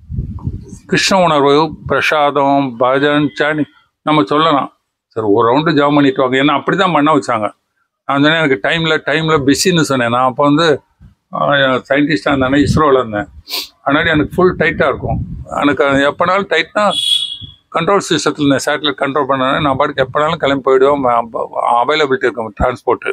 கிருஷ்ண உணர்வு பிரசாதம் பஜன் சாணி நம்ம சொல்லலாம் சரி ஒரு ரவுண்டு ஜாம் பண்ணிட்டு வாங்க ஏன்னா அப்படி தான் பண்ண வச்சாங்க நான் சொன்னேன் எனக்கு டைமில் டைமில் பிஸின்னு சொன்னேன் நான் அப்போ வந்து சயின்டிஸ்டாக இருந்தேன் இஸ்ரோவில் இருந்தேன் அதனால எனக்கு ஃபுல் டைட்டாக இருக்கும் எனக்கு எப்போனாலும் டைட்னா கண்ட்ரோல் சிஸ்டத்தில் இந்த சேட்டலைட் கண்ட்ரோல் பண்ணேன் நான் பாட்டுக்கு எப்போனாலும் கிளம்பி போயிடுவோம் அவைலபிலிட்டி இருக்கும் டிரான்ஸ்போர்ட்டு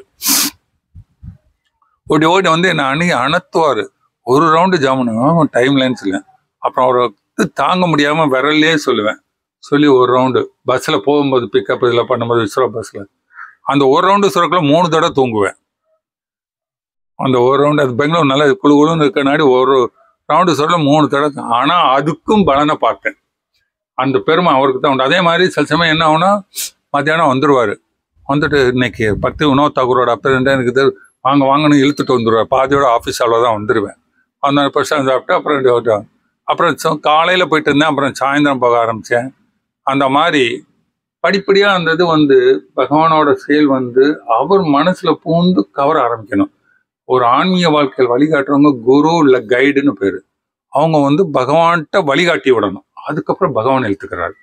ஓடி ஓடி வந்து என்னை அணுகி அணத்துவார் ஒரு ரவுண்டு ஜாமுன்னு டைம் லைன்ஸ் இல்லை அப்புறம் ஒரு இது தாங்க முடியாமல் விரல்லே சொல்லுவேன் சொல்லி ஒரு ரவுண்டு பஸ்ஸில் போகும்போது பிக்கப் இதில் பண்ணும்போது இஸ்ரோ பஸ்ஸில் அந்த ஒரு ரவுண்டு சுரக்கில் மூணு தடவை தூங்குவேன் அந்த ஒரு ரவுண்டு அது பெங்களூர் நல்லா குழு குழுன்னு இருக்கனாடி ஒரு ரவுண்டு சொல்ல மூணு தடவை ஆனால் அதுக்கும் பலனை பார்த்தேன் அந்த பெருமை அவருக்கு தான் உண்டு அதே மாதிரி சில சமயம் என்ன ஆகும்னா மத்தியானம் வந்துடுவார் வந்துட்டு இன்னைக்கு பத்து வினோத் தாகூரோட அப்போ எனக்கு இது வாங்க வாங்கன்னு இழுத்துட்டு வந்துடுவார் பாதியோட ஆஃபீஸ் அளவு தான் வந்துடுவேன் அந்த பர்சன்ட் சாப்பிட்டு அப்புறம் இது- அப்புறம் காலையில் போயிட்டு இருந்தேன் அப்புறம் சாயந்தரம் போக ஆரம்பித்தேன் அந்த மாதிரி படிப்படியாக அந்த இது வந்து பகவானோட செயல் வந்து அவர் மனசில் பூந்து கவர ஆரம்பிக்கணும் ஒரு ஆன்மீக வாழ்க்கையில் வழிகாட்டுறவங்க குரு இல்லை கைடுன்னு பேர் அவங்க வந்து பகவான்கிட்ட வழிகாட்டி விடணும் அதுக்கப்புறம் பகவான் இழுத்துக்கிறார்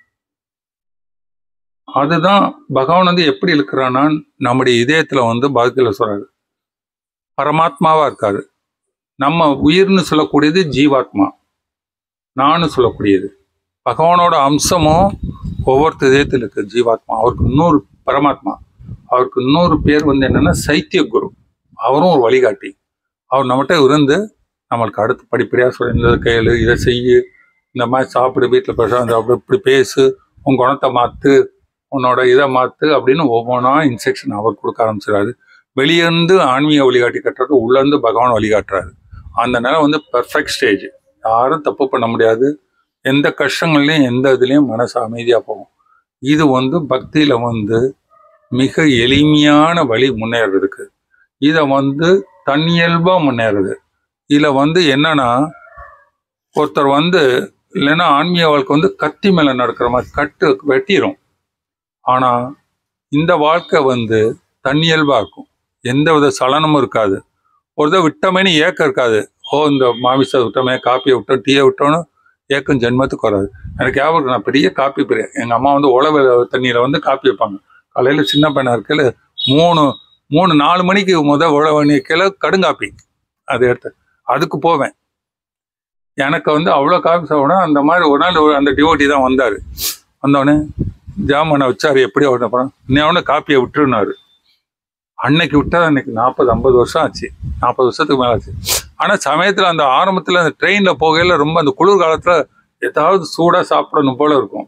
அதுதான் பகவான் வந்து எப்படி இழுக்கிறான்னா நம்முடைய இதயத்துல வந்து பகவத்கீதை சொல்றாரு பரமாத்மாவா இருக்காரு நம்ம உயிர்னு சொல்லக்கூடியது ஜீவாத்மா நான்னு சொல்லக்கூடியது பகவானோட அம்சமும் ஒவ்வொரு இதயத்தில் இருக்கு ஜீவாத்மா அவருக்கு இன்னொரு பரமாத்மா அவருக்கு இன்னொரு பேர் வந்து என்னன்னா சைத்திய குரு அவரும் ஒரு வழிகாட்டி அவர் நம்மகிட்ட இருந்து நம்மளுக்கு அடுத்து படிப்படியாக சொல்லி இந்த கையில் இதை செய்யு இந்த மாதிரி சாப்பிடு வீட்டில் பிரசாதம் சாப்பிடு இப்படி பேசு உன் குணத்தை மாற்று உன்னோட இதை மாற்று அப்படின்னு ஒவ்வொன்றா இன்ஸ்ட்ரக்ஷன் அவர் கொடுக்க ஆரம்பிச்சிடாரு வெளியேருந்து ஆன்மீக வழிகாட்டி கட்டுறது உள்ளேருந்து பகவான் வழிகாட்டுறாரு அந்த நேரம் வந்து பெர்ஃபெக்ட் ஸ்டேஜ் யாரும் தப்பு பண்ண முடியாது எந்த கஷ்டங்கள்லையும் எந்த இதுலேயும் மனசு அமைதியாக போகும் இது வந்து பக்தியில் வந்து மிக எளிமையான வழி முன்னேறதுக்கு இதை வந்து தன்னியல்பாக முன்னேறுது இதில் வந்து என்னன்னா ஒருத்தர் வந்து இல்லைன்னா ஆன்மீக வாழ்க்கை வந்து கத்தி மேலே நடக்கிற மாதிரி கட்டு வெட்டிடும் ஆனால் இந்த வாழ்க்கை வந்து தன்னியல்பாக இருக்கும் எந்த வித சலனமும் இருக்காது ஒரு தடவை விட்டமேனு ஏக்கம் இருக்காது ஓ இந்த மாமிசை விட்டோமே காப்பியை விட்டோம் டீயை விட்டோன்னு ஏக்கம் ஜென்மத்துக்கு வராது எனக்கு ஞாபகம் இருக்கு, நான் பெரிய காப்பி பிரியன் எங்கள் அம்மா வந்து உழவு தண்ணியில் வந்து காப்பி வைப்பாங்க காலையில் சின்ன பையனாக இருக்கையில் மூணு மூணு நாலு மணிக்கு முத உழவு நிற்கையில் கடுங்காப்பி அதை எடுத்து அதுக்கு போவேன் எனக்கு வந்து அவ்வளோ காப்பி சாப்பிடணும் அந்த மாதிரி ஒரு நாள் ஒரு- அந்த டிவோட்டி தான் வந்தார் வந்தவொடனே ஜாமனை வச்சாரு எப்படி அவன் அப்புறம் இன்னும் காப்பியை விட்டுருனாரு அன்னைக்கு விட்டா அன்னைக்கு நாற்பது ஐம்பது வருஷம் ஆச்சு நாற்பது வருஷத்துக்கு மேலே ஆச்சு ஆனால் சமயத்தில் அந்த ஆரம்பத்தில் அந்த ட்ரெயினில் போகையில் ரொம்ப அந்த குளிர் காலத்தில் ஏதாவது சூடாக சாப்பிடணும் போல இருக்கும்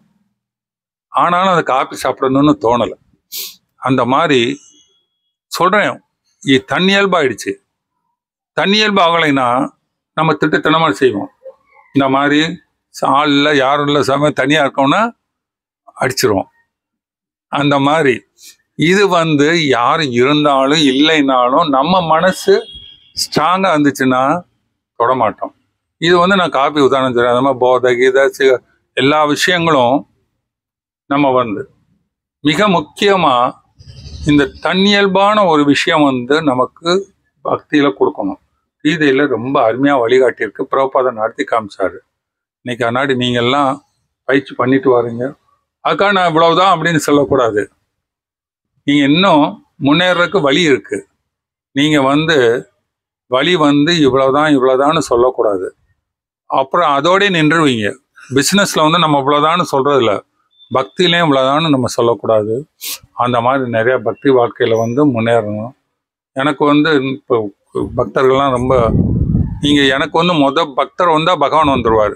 ஆனாலும் அந்த காப்பி சாப்பிடணும்னு தோணலை அந்த மாதிரி சொல்கிறேன் இது தன்னியல்பாயிடுச்சு தன்னியல்பு ஆகலைன்னா நம்ம திட்டத்தனமாக செய்வோம் இந்த மாதிரி ஆள் இல்லை யாரும் இல்லை சமயம் தனியாக இருக்கோம்னா அடிச்சிருவோம் அந்த மாதிரி இது வந்து யார் இருந்தாலும் இல்லைனாலும் நம்ம மனசு ஸ்ட்ராங்காக இருந்துச்சுன்னா தொடமாட்டோம் இது வந்து நான் காப்பி உதாரணம் சொல்றேன் அந்த மாதிரி போதை கீதை சி- எல்லா விஷயங்களும் நம்ம வந்து மிக முக்கியமாக இந்த தன்னியல்பான ஒரு விஷயம் வந்து நமக்கு பக்தியில் கொடுக்கணும் கீதையில் ரொம்ப அருமையாக வழிகாட்டியிருக்கு பிரபாதம் நடத்தி காமிச்சாரு இன்னைக்கு அன்னாடி நீங்கள்லாம் பயிற்சி பண்ணிட்டு வரீங்க அதுக்காக நான் இவ்வளவுதான் அப்படின்னு சொல்லக்கூடாது நீங்கள் இன்னும் முன்னேறதுக்கு வழி இருக்கு நீங்கள் வந்து வழி வந்து இவ்வளவுதான் இவ்வளவுதான்னு சொல்லக்கூடாது அப்புறம் அதோடய நின்றுவீங்க பிஸ்னஸில் வந்து நம்ம இவ்வளோதான்னு சொல்கிறதில்ல பக்தியிலையும் இவ்வளோதான்னு நம்ம சொல்லக்கூடாது அந்த மாதிரி நிறைய பக்தி வாழ்க்கையில் வந்து முன்னேறணும் எனக்கு வந்து இப்போ பக்தர்கள்லாம் ரொம்ப நீங்கள் எனக்கு வந்து முத பக்தர் வந்தால் பகவான் வந்துடுவார்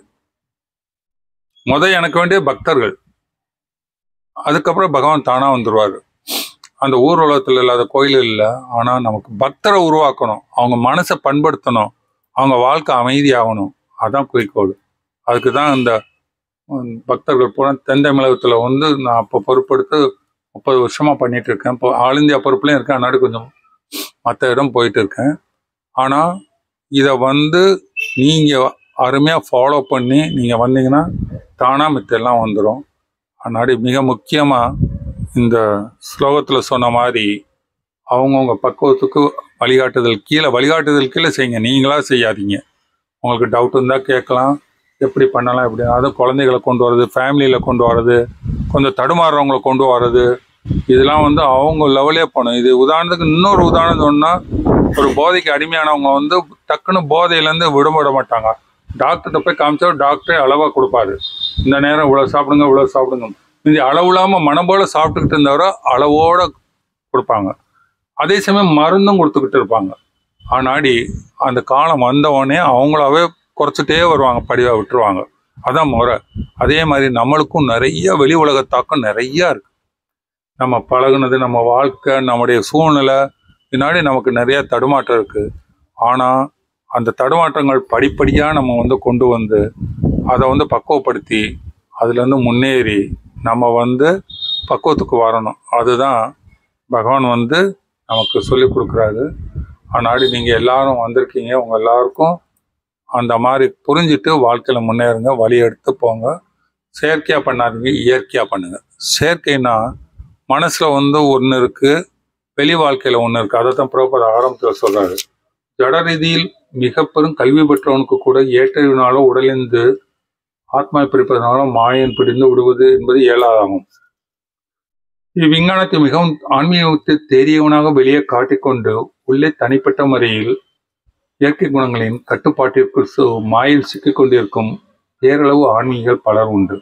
முத எனக்கு வேண்டிய பக்தர்கள் அதுக்கப்புறம் பகவான் தானாக வந்துடுவார் அந்த ஊர் உலகத்தில் இல்லாத கோயில் இல்லை ஆனால் நமக்கு பக்தரை உருவாக்கணும் அவங்க மனசை பண்படுத்தணும் அவங்க வாழ்க்கை அமைதியாகணும் அதான் குறிக்கோள் அதுக்கு தான் இந்த உம், பக்தர்கள் பூரா தென் தமிழகத்தில் வந்து நான் அப்போ பொறுப்பெடுத்து முப்பது வருஷமாக பண்ணிட்டு இருக்கேன் இப்போ ஆல் இந்தியா பொறுப்புலையும் இருக்கேன் அதனால கொஞ்சம் மற்ற இடம் போயிட்டு இருக்கேன் ஆனால் இதை வந்து நீங்கள் அருமையாக ஃபாலோ பண்ணி நீங்கள் வந்தீங்கன்னா தானாக மித்தெல்லாம் வந்துடும் அதனாடி மிக முக்கியமாக இந்த ஸ்லோகத்தில் சொன்ன மாதிரி அவங்கவுங்க பக்குவத்துக்கு வழிகாட்டுதல் கீழே வழிகாட்டுதல் கீழே செய்யுங்க நீங்களா செய்யாதீங்க உங்களுக்கு டவுட் இருந்தால் கேட்கலாம் எப்படி பண்ணலாம் எப்படி அதுவும் குழந்தைகளை கொண்டு வர்றது ஃபேமிலியில் கொண்டு வர்றது கொஞ்சம் தடுமாறுறவங்களை கொண்டு வர்றது இதெல்லாம் வந்து அவங்க லெவலே போகணும் இது உதாரணத்துக்கு இன்னொரு உதாரணம் சொன்னால் ஒரு போதைக்கு அடிமையானவங்க வந்து டக்குன்னு போதையிலேருந்து விடுபட மாட்டாங்க டாக்டர்கிட்ட போய் காமிச்சா டாக்டரே அளவாக கொடுப்பாரு இந்த நேரம் இவ்வளோ சாப்பிடுங்க இவ்வளோ சாப்பிடுங்க இது அளவு இல்லாமல் மனம் போல சாப்பிட்டுக்கிட்டு இருந்தவரை அளவோட கொடுப்பாங்க அதே சமயம் மருந்தும் கொடுத்துக்கிட்டு இருப்பாங்க ஆனாடி அந்த காலம் வந்தவொடனே அவங்களாவே குறைச்சிட்டே வருவாங்க படிவாக விட்டுருவாங்க அதான் முறை அதே மாதிரி நம்மளுக்கும் நிறைய வெளி உலக தாக்கம் நிறைய இருக்கு நம்ம பழகுனது நம்ம வாழ்க்கை நம்முடைய சூழ்நிலை பின்னாடி நமக்கு நிறைய தடுமாற்றம் இருக்கு ஆனால் அந்த தடுமாற்றங்கள் படிப்படியாக நம்ம வந்து கொண்டு வந்து அதை வந்து பக்குவப்படுத்தி அதுலேருந்து முன்னேறி நம்ம வந்து பக்குவத்துக்கு வரணும் அதுதான் பகவான் வந்து நமக்கு சொல்லி கொடுக்குறாரு ஆனாடி நீங்கள் எல்லாரும் வந்திருக்கீங்க உங்கள் எல்லாருக்கும் அந்த மாதிரி புரிஞ்சுட்டு வாழ்க்கையில் முன்னேறுங்க வழி எடுத்து போங்க செயற்கையாக பண்ணாதீங்க இயற்கையாக பண்ணுங்க செயற்கைனா மனசில் வந்து ஒன்று இருக்குது வெளி வாழ்க்கையில் ஒன்று இருக்குது அதை தான் புரோபர் ஆரம்பத்தில் சொல்கிறாரு ஜட ரீதியில் மிக பெரும் கல்வி பெற்றவனுக்கு கூட ஏற்றறிவினாலோ உடலிருந்து ஆத்மா பிரிப்பதனாலும் மாயன் பிடிந்து விடுவது என்பது இயலாதாகும் இவ்விஞ்ஞானத்தை மிகவும் ஆன்மீகத்தை தேறியவனாக வெளியே காட்டிக்கொண்டு உள்ளே தனிப்பட்ட முறையில் இயற்கை குணங்களின் கட்டுப்பாட்டிற்குள் சு- மாயில் சிக்கிக் கொண்டிருக்கும் பேரளவு ஆன்மீகங்கள் பலர் உண்டு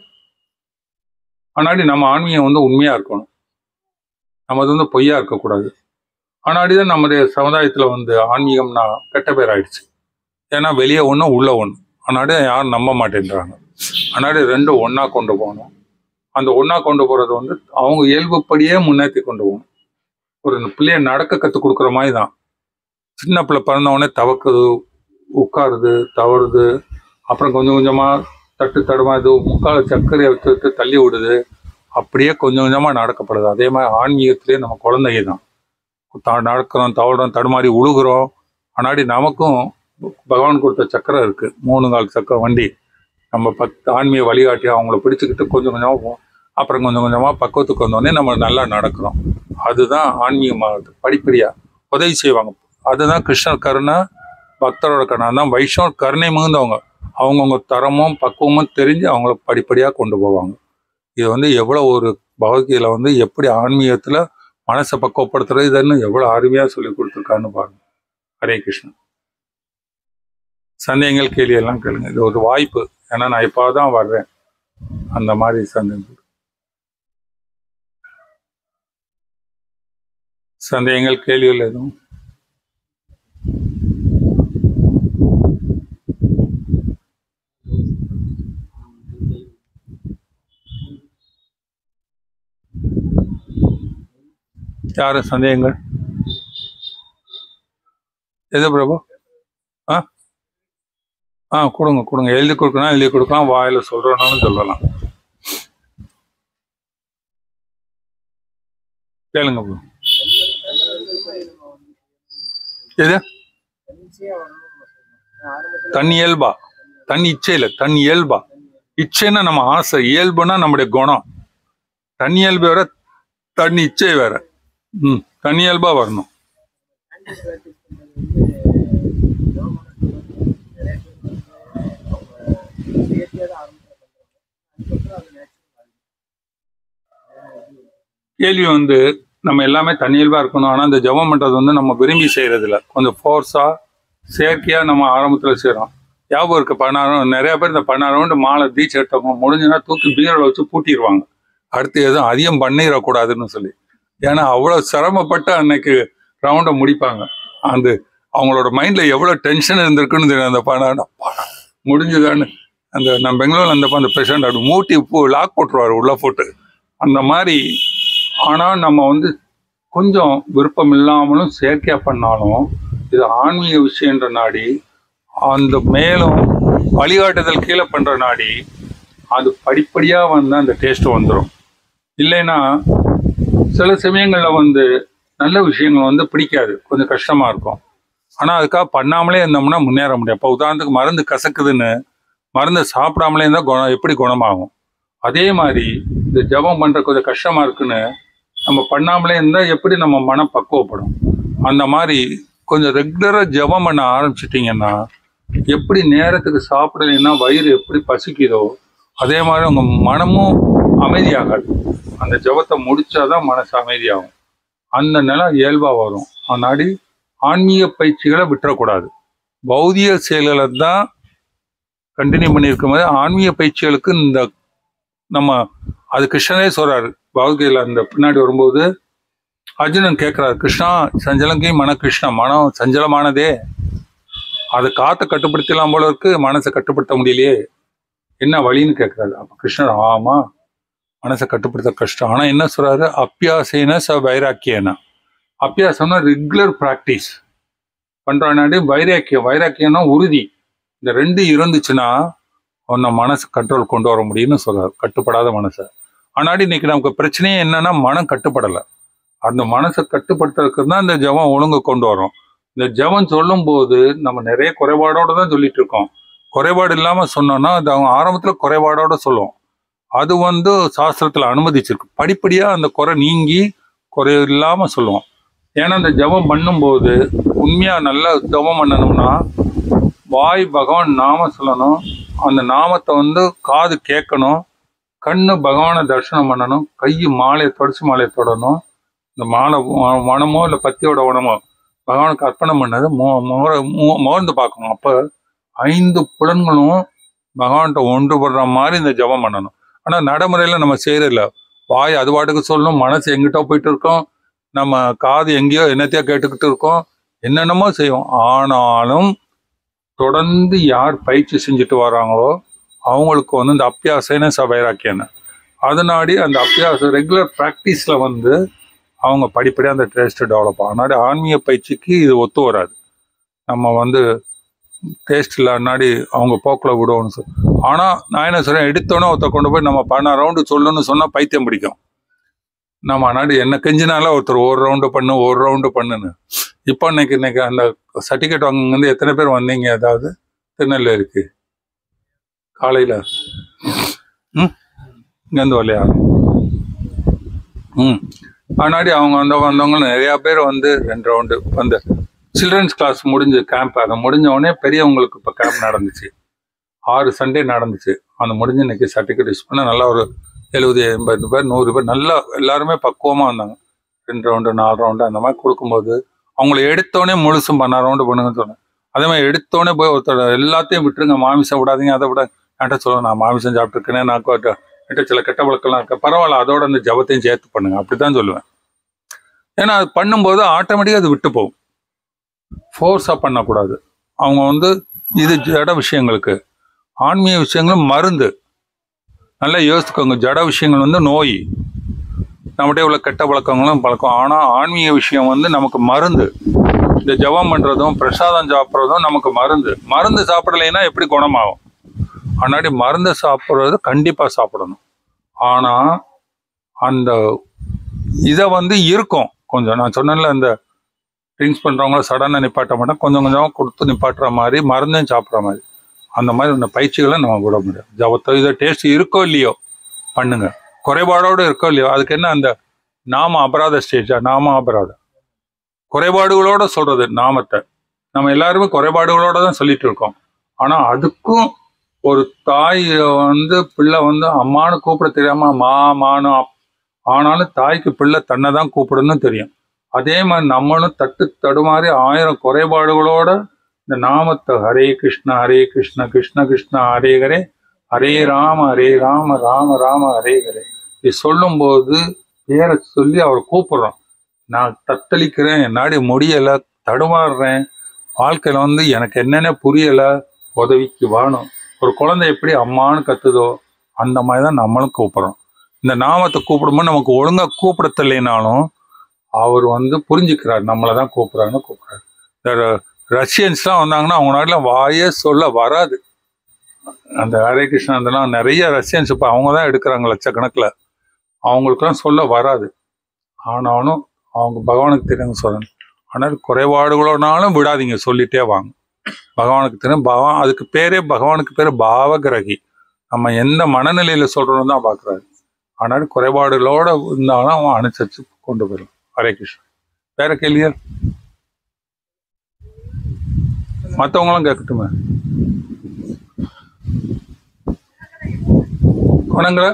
ஆனாடி நம்ம ஆன்மீகம் வந்து உண்மையா இருக்கணும் நமது வந்து பொய்யா இருக்கக்கூடாது ஆனாடி தான் நம்முடைய சமுதாயத்துல வந்து ஆன்மீகம்னா கெட்ட பேர் ஆயிடுச்சு ஏன்னா வெளியே ஒன்று உள்ள ஒன்று ஆனாடி யாரும் நம்ப மாட்டேன்றாங்க ஆனாடி ரெண்டும் ஒண்ணா கொண்டு போகணும் அந்த ஒண்ணா கொண்டு போறது வந்து அவங்க இயல்புப்படியே முன்னேற்றி கொண்டு போகணும் ஒரு பிள்ளைய நடக்க கற்றுக் கொடுக்குற மாதிரி தான் சின்ன பிள்ளை பிறந்த உடனே தவக்குது உட்காருது தவறுது அப்புறம் கொஞ்சம் கொஞ்சமா தட்டு தடுமாது முக்கால சர்க்கரையை வச்சு விட்டு தள்ளி விடுது அப்படியே கொஞ்சம் கொஞ்சமா நடக்கப்படுது அதே மாதிரி ஆன்மீகத்திலேயே நம்ம குழந்தைங்க தான் த- நடக்கிறோம் தவறுறோம் தடுமாறி உழுகுறோம் ஆனாடி நமக்கும் பகவான் கொடுத்த சக்கரம் இருக்கு மூணு கால் சக்கரம் வண்டி நம்ம பத்து ஆன்மீக வழிகாட்டி அவங்கள பிடிச்சிக்கிட்டு கொஞ்சம் கொஞ்சமா போ- அப்புறம் கொஞ்சம் கொஞ்சமா பக்குவத்துக்கு வந்தோடனே நம்ம நல்லா நடக்கிறோம் அதுதான் ஆன்மீகமாகுது படிப்படியா உதவி செய்வாங்க அதுதான் கிருஷ்ணர் கருணை பக்தரோட கருணை அதான் வைஷ்ணவ கருணை மிகுந்தவங்க அவங்கவுங்க தரமும் பக்குவமும் தெரிஞ்சு அவங்கள படிப்படியாக கொண்டு போவாங்க இது வந்து எவ்வளோ ஒரு பகவத்கீதையில வந்து எப்படி ஆன்மீகத்தில் மனசை பக்குவப்படுத்துறது இதுன்னு எவ்வளோ அருமையாக சொல்லி கொடுத்துருக்கான்னு பாருங்க ஹரே கிருஷ்ணன் சந்தேகங்கள் கேள்வி எல்லாம் கேளுங்க இது ஒரு வாய்ப்பு ஏன்னா நான் இப்போ தான் வர்றேன் அந்த மாதிரி சந்தேகங்கள் சந்தேகங்கள் கேள்விகள் எதுவும் யாரும் சந்தேகங்கள் எது பிரபு ஆ ஆ கொடுங்க கொடுங்க எழுதி கொடுக்கணும் எழுதி கொடுக்கலாம் வாயில சொல்றோம்னாலும் சொல்லலாம் கேளுங்க bro. எது தன் இயல்பா தன் இச்சை இல்ல தன் இயல்பா இச்சைன்னா நம்ம ஆசை இயல்புனா நம்முடைய குணம் தன் இயல்பு வேற தன் இச்சை வேற ம் தன் இயல்பா வரணும் கேள்வி வந்து நம்ம எல்லாமே தன்னியல்பா இருக்கணும் ஆனா இந்த ஜெபம் பண்றது வந்து நம்ம விரும்பி செய்யறது இல்ல கொஞ்சம் ஃபோர்ஸா செயற்கையா நம்ம ஆரம்பத்துல செய்றோம் ஞாபகம் இருக்கு பதினாறும் நிறைய பேர் இந்த பதினாறு மாலை தீட்சை எடுத்தவங்க முடிஞ்சுன்னா தூக்கி பீரோல வச்சு பூட்டிடுவாங்க அடுத்து எதுவும் அதிகம் பண்ணிடக்கூடாதுன்னு சொல்லி ஏன்னா அவ்வளவு சிரமப்பட்டு அன்னைக்கு ரவுண்டை முடிப்பாங்க அந்த அவங்களோட மைண்ட்ல எவ்வளவு டென்ஷன் இருந்திருக்குன்னு தெரியும் அந்த பதினாறு அப்பாடா, முடிஞ்சுதான்னு அந்த நான் பெங்களூர்ல இருந்தப்ப அந்த பேஷண்ட் அப்படி மூட்டி பூ லாக் போட்டுருவாரு உள்ள போட்டு அந்த மாதிரி ஆனா நம்ம வந்து கொஞ்சம் விருப்பம் இல்லாமலும் செயற்கையா பண்ணாலும் இது ஆன்மீக விஷயன்ற நாடி அந்த மேலும் வழிகாட்டுதல் கீழே பண்ற நாடி அது படிப்படியா வந்து அந்த டேஸ்ட் வந்துடும் இல்லைன்னா சில சமயங்கள்ல வந்து நல்ல விஷயங்கள் வந்து பிடிக்காது கொஞ்சம் கஷ்டமா இருக்கும் ஆனா அதுக்காக பண்ணாமலே இருந்தோம்னா முன்னேற முடியும் இப்போ உதாரணத்துக்கு மருந்து கசக்குதுன்னு மருந்தை சாப்பிடாமலே இருந்தால் குணம் எப்படி குணமாகும் அதே மாதிரி இந்த ஜெபம் பண்ற கொஞ்சம் கஷ்டமா இருக்குன்னு நம்ம பண்ணாமலே இருந்தால் எப்படி நம்ம மனம் பக்குவப்படும் அந்த மாதிரி கொஞ்சம் ரெகுலராக ஜெபம் பண்ண ஆரம்பிச்சிட்டிங்கன்னா எப்படி நேரத்துக்கு சாப்பிடலைன்னா வயிறு எப்படி பசிக்குதோ அதே மாதிரி உங்க மனமும் அமைதியாகாது அந்த ஜபத்தை முடிச்சாதான் மனசு அமைதியாகும் அந்த நிலை இயல்பா வரும் அதனாடி ஆன்மீக பயிற்சிகளை விட்டுறக்கூடாது பௌதிக செயல்களை தான் கண்டினியூ பண்ணியிருக்கும் போது ஆன்மீக பயிற்சிகளுக்கு இந்த நம்ம அது கிருஷ்ணனே சொல்றாரு பகவத்கீதையில அந்த பின்னாடி வரும்போது அர்ஜுனன் கேட்கிறாரு கிருஷ்ணா சஞ்சலங்கை மன கிருஷ்ணா மனம் சஞ்சலமானதே அது காத்தை கட்டுப்படுத்தலாம் போல இருக்கு மனசை கட்டுப்படுத்த முடியலையே என்ன வழின்னு கேட்கிறாரு அப்ப கிருஷ்ணர் ஆமா மனசை கட்டுப்படுத்த கஷ்டம் ஆனா என்ன சொல்றாரு அப்பியாசேன ச வைராக்கியனா அப்பியாசம்னா ரெகுலர் ப்ராக்டிஸ் பண்றாடி வைராக்கியம் வைராக்கியம்னா உறுதி இந்த ரெண்டு இருந்துச்சுன்னா உன்னை மனசு கண்ட்ரோல் கொண்டு வர முடியும்னு சொல்றாரு கட்டுப்படாத மனசை ஆனாடி இன்னைக்கு நமக்கு பிரச்சனையே என்னன்னா மனம் கட்டுப்படலை அந்த மனசை கட்டுப்படுத்துறதுக்கு தான் இந்த ஜெபம் ஒழுங்கு கொண்டு வரும் இந்த ஜெபம் சொல்லும்போது நம்ம நிறைய குறைபாடோட தான் சொல்லிட்டு இருக்கோம் குறைபாடு இல்லாம சொன்னோம்னா அது அவங்க ஆரம்பத்துல குறைபாடோட சொல்லுவோம் அது வந்து சாஸ்திரத்துல அனுமதிச்சிருக்கு படிப்படியா அந்த குறை நீங்கி குறை இல்லாம சொல்லுவோம் ஏன்னா இந்த ஜெபம் பண்ணும்போது உண்மையா நல்லா ஜெபம் பண்ணணும்னா வாய் பகவான் நாம சொல்லணும் அந்த நாமத்தை வந்து காது கேட்கணும் கண்ணு பகவானை தரிசனம் பண்ணணும் கை மாலையை தொடச்சி மாலையை தொடணும் இந்த மாலை ம- மனமோ இல்லை பத்தியோட உணமோ பகவானுக்கு அர்ப்பணம் பண்ணது மோ மோர மோ- மோர்ந்து பார்க்கணும் அப்போ ஐந்து புலன்களும் பகவான்கிட்ட ஒன்றுபடுற மாதிரி இந்த ஜெபம் பண்ணணும் ஆனால் நடைமுறையில் நம்ம செய்யறதில்ல வாய் அது பாட்டுக்கு சொல்லணும் மனசு எங்கிட்டோ போயிட்டு இருக்கோம் நம்ம காது எங்கேயோ என்னத்தையோ கேட்டுக்கிட்டு இருக்கோம் என்னென்னமோ செய்வோம் ஆனாலும் தொடர்ந்து யார் பயிற்சி செஞ்சுட்டு வராங்களோ அவங்களுக்கு வந்து இந்த அப்பியாசன சபைராக்கியன அதனாடி அந்த அப்பியாசம் ரெகுலர் ப்ராக்டிஸில் வந்து அவங்க படிப்படியாக அந்த டேஸ்ட் டெவலப் ஆகும் அதனாடி ஆன்மீக பயிற்சிக்கு இது ஒத்து வராது நம்ம வந்து டேஸ்ட் இல்லாடி அவங்க போக்கில் விடுவோம்னு சொல் ஆனால் நான் என்ன சொல்றேன் எடுத்தோன்னே ஒருத்த கொண்டு போய் நம்ம பதினாறு ரவுண்டு சொல்லணும்னு சொன்னால் பைத்தியம் பிடிக்கும் நம்ம அன்னாடி என்ன கெஞ்சினால ஒருத்தர் ஒரு ரவுண்டு பண்ணு ஒரு ரவுண்டு பண்ணுன்னு இப்போ இன்னைக்கு இன்னைக்கு அந்த சர்டிஃபிகேட் வாங்க எத்தனை பேர் வந்தீங்க அதாவது திருநெல்வேலிக்கு காலையில் ம் இங்கேருந்து வரலையா ம் முன்னாடி அவங்க வந்த வந்தவங்க நிறையா பேர் வந்து ரெண்டு ரவுண்டு வந்து சில்ட்ரன்ஸ் கிளாஸ் முடிஞ்சு கேம்ப் அதை முடிஞ்ச உடனே பெரியவங்களுக்கு இப்போ கேம்ப் நடந்துச்சு ஆறு சண்டே நடந்துச்சு அந்த முடிஞ்சு இன்னைக்கு சர்டிஃபிகேட் யூஸ் பண்ண நல்லா ஒரு எழுபது எண்பது பேர் நூறு பேர் நல்லா எல்லாருமே பக்குவமாக வந்தாங்க ரெண்டு ரவுண்டு நாலு ரவுண்டு அந்த மாதிரி கொடுக்கும்போது அவங்கள எடுத்தோடனே முழுசும் பண்ண ரவுண்டு பண்ணுங்கன்னு சொன்னேன் அதே மாதிரி எடுத்தோடனே போய் ஒருத்தர் எல்லாத்தையும் விட்டுருங்க மாமிசம் விடாதீங்க அதை விட என்கிட்ட சொல்லுவேன் நான் மாமிசம் சாப்பிட்ருக்கேனே நான் கொ- என்கிட்ட சில கெட்ட பழக்கம்லாம் இருக்கு பரவாயில்ல அதோட அந்த ஜபத்தையும் சேர்த்து பண்ணுங்க அப்படிதான் சொல்லுவேன் ஏன்னா அது பண்ணும்போது ஆட்டோமேட்டிக்காக அது விட்டு போகும் ஃபோர்ஸாக பண்ணக்கூடாது அவங்க வந்து இது ஜட விஷயங்களுக்கு ஆன்மீக விஷயங்கள் மருந்து நல்லா யோசித்துக்கோங்க ஜட விஷயங்கள் வந்து நோய் நம்மகிட்ட உள்ள கெட்ட பழக்கங்களும் பழக்கம் ஆனால் ஆன்மீக விஷயம் வந்து நமக்கு மருந்து இந்த ஜபம் பண்ணுறதும் பிரசாதம் சாப்பிட்றதும் நமக்கு மருந்து மருந்து சாப்பிடலைன்னா எப்படி குணமாகும் ஆனாடி மருந்து சாப்பிட்றது கண்டிப்பாக சாப்பிடணும் ஆனால் அந்த இதை வந்து இருக்கும் கொஞ்சம் நான் சொன்னேன்ல இந்த ட்ரிங்க்ஸ் பண்ணுறவங்கள சடனாக நிப்பாட்ட மாட்டேன் கொஞ்சம் கொஞ்சம் கொடுத்து நிப்பாட்டுற மாதிரி மருந்தையும் சாப்பிட்ற மாதிரி அந்த மாதிரி இந்த பயிற்சிகளை நம்ம விட முடியாது ஜபத்தை இதை டேஸ்ட் இருக்கோ இல்லையோ பண்ணுங்க குறைபாடோடு இருக்கோ இல்லையோ அதுக்கு என்ன அந்த நாம அபராத ஸ்டேஜா நாம அபராதம் குறைபாடுகளோட சொல்றது நாமத்தை நம்ம எல்லாருமே குறைபாடுகளோட தான் சொல்லிட்டு இருக்கோம் ஆனா அதுக்கும் ஒரு தாய் வந்து பிள்ளை வந்து அம்மானு கூப்பிட தெரியாம மா மானு அப்- ஆனாலும் தாய்க்கு பிள்ளை தன்னை தான் கூப்பிடணும்னு தெரியும் அதே மாதிரி நம்மளும் தட்டு தடுமாறி ஆயிரம் குறைபாடுகளோட இந்த நாமத்தை ஹரே கிருஷ்ணா ஹரே கிருஷ்ண கிருஷ்ண கிருஷ்ணா ஹரே ஹரே ஹரே ராம ஹரே ராம ராம ராம ஹரே ஹரே இது சொல்லும்போது பேரை சொல்லி அவரை கூப்பிடுறோம் நான் தத்தளிக்கிறேன் என்னாடி முடியல தடுமாறுறேன் வாழ்க்கையில வந்து எனக்கு என்னென்ன புரியல உதவிக்கு வாணும் ஒரு குழந்தை எப்படி அம்மான்னு கத்துதோ அந்த மாதிரி தான் நம்மளும் கூப்பிடுறோம் இந்த நாமத்தை கூப்பிடும்போது நமக்கு ஒழுங்கா கூப்பிட தெரியலைனாலும் அவர் வந்து புரிஞ்சுக்கிறார் நம்மளை தான் கூப்பிடுறாருன்னு கூப்பிடுறாரு இந்த ர- ரஷ்யன்ஸ்லாம் வந்தாங்கன்னா அவங்க நாட்டில் வாயே சொல்ல வராது அந்த ஹரே கிருஷ்ணா இதெல்லாம் நிறைய ரஷ்யன்ஸ் இப்போ அவங்க தான் எடுக்கிறாங்க லட்சக்கணக்கில் அவங்களுக்குலாம் சொல்ல வராது ஆனாலும் அவங்க பகவானுக்கு தெரியுங்க சொல்லணும் ஆனால் குறைபாடுகளோனாலும் விடாதீங்க சொல்லிட்டே வாங்க பகவானுக்கு தெரியும் பகவான் அதுக்கு பேரே பகவானுக்கு பேர் பாவகிரகி நம்ம எந்த மனநிலையில சொல்றோம் தான் பார்க்குறாரு ஆனால் குறைபாடுகளோட இருந்தாலும் அவன் அனுசரிச்சு கொண்டு போயிடும் ஹரே கிருஷ்ணா வேற கேள்வியா மற்றவங்களும் கேட்கட்டுமே குணங்களை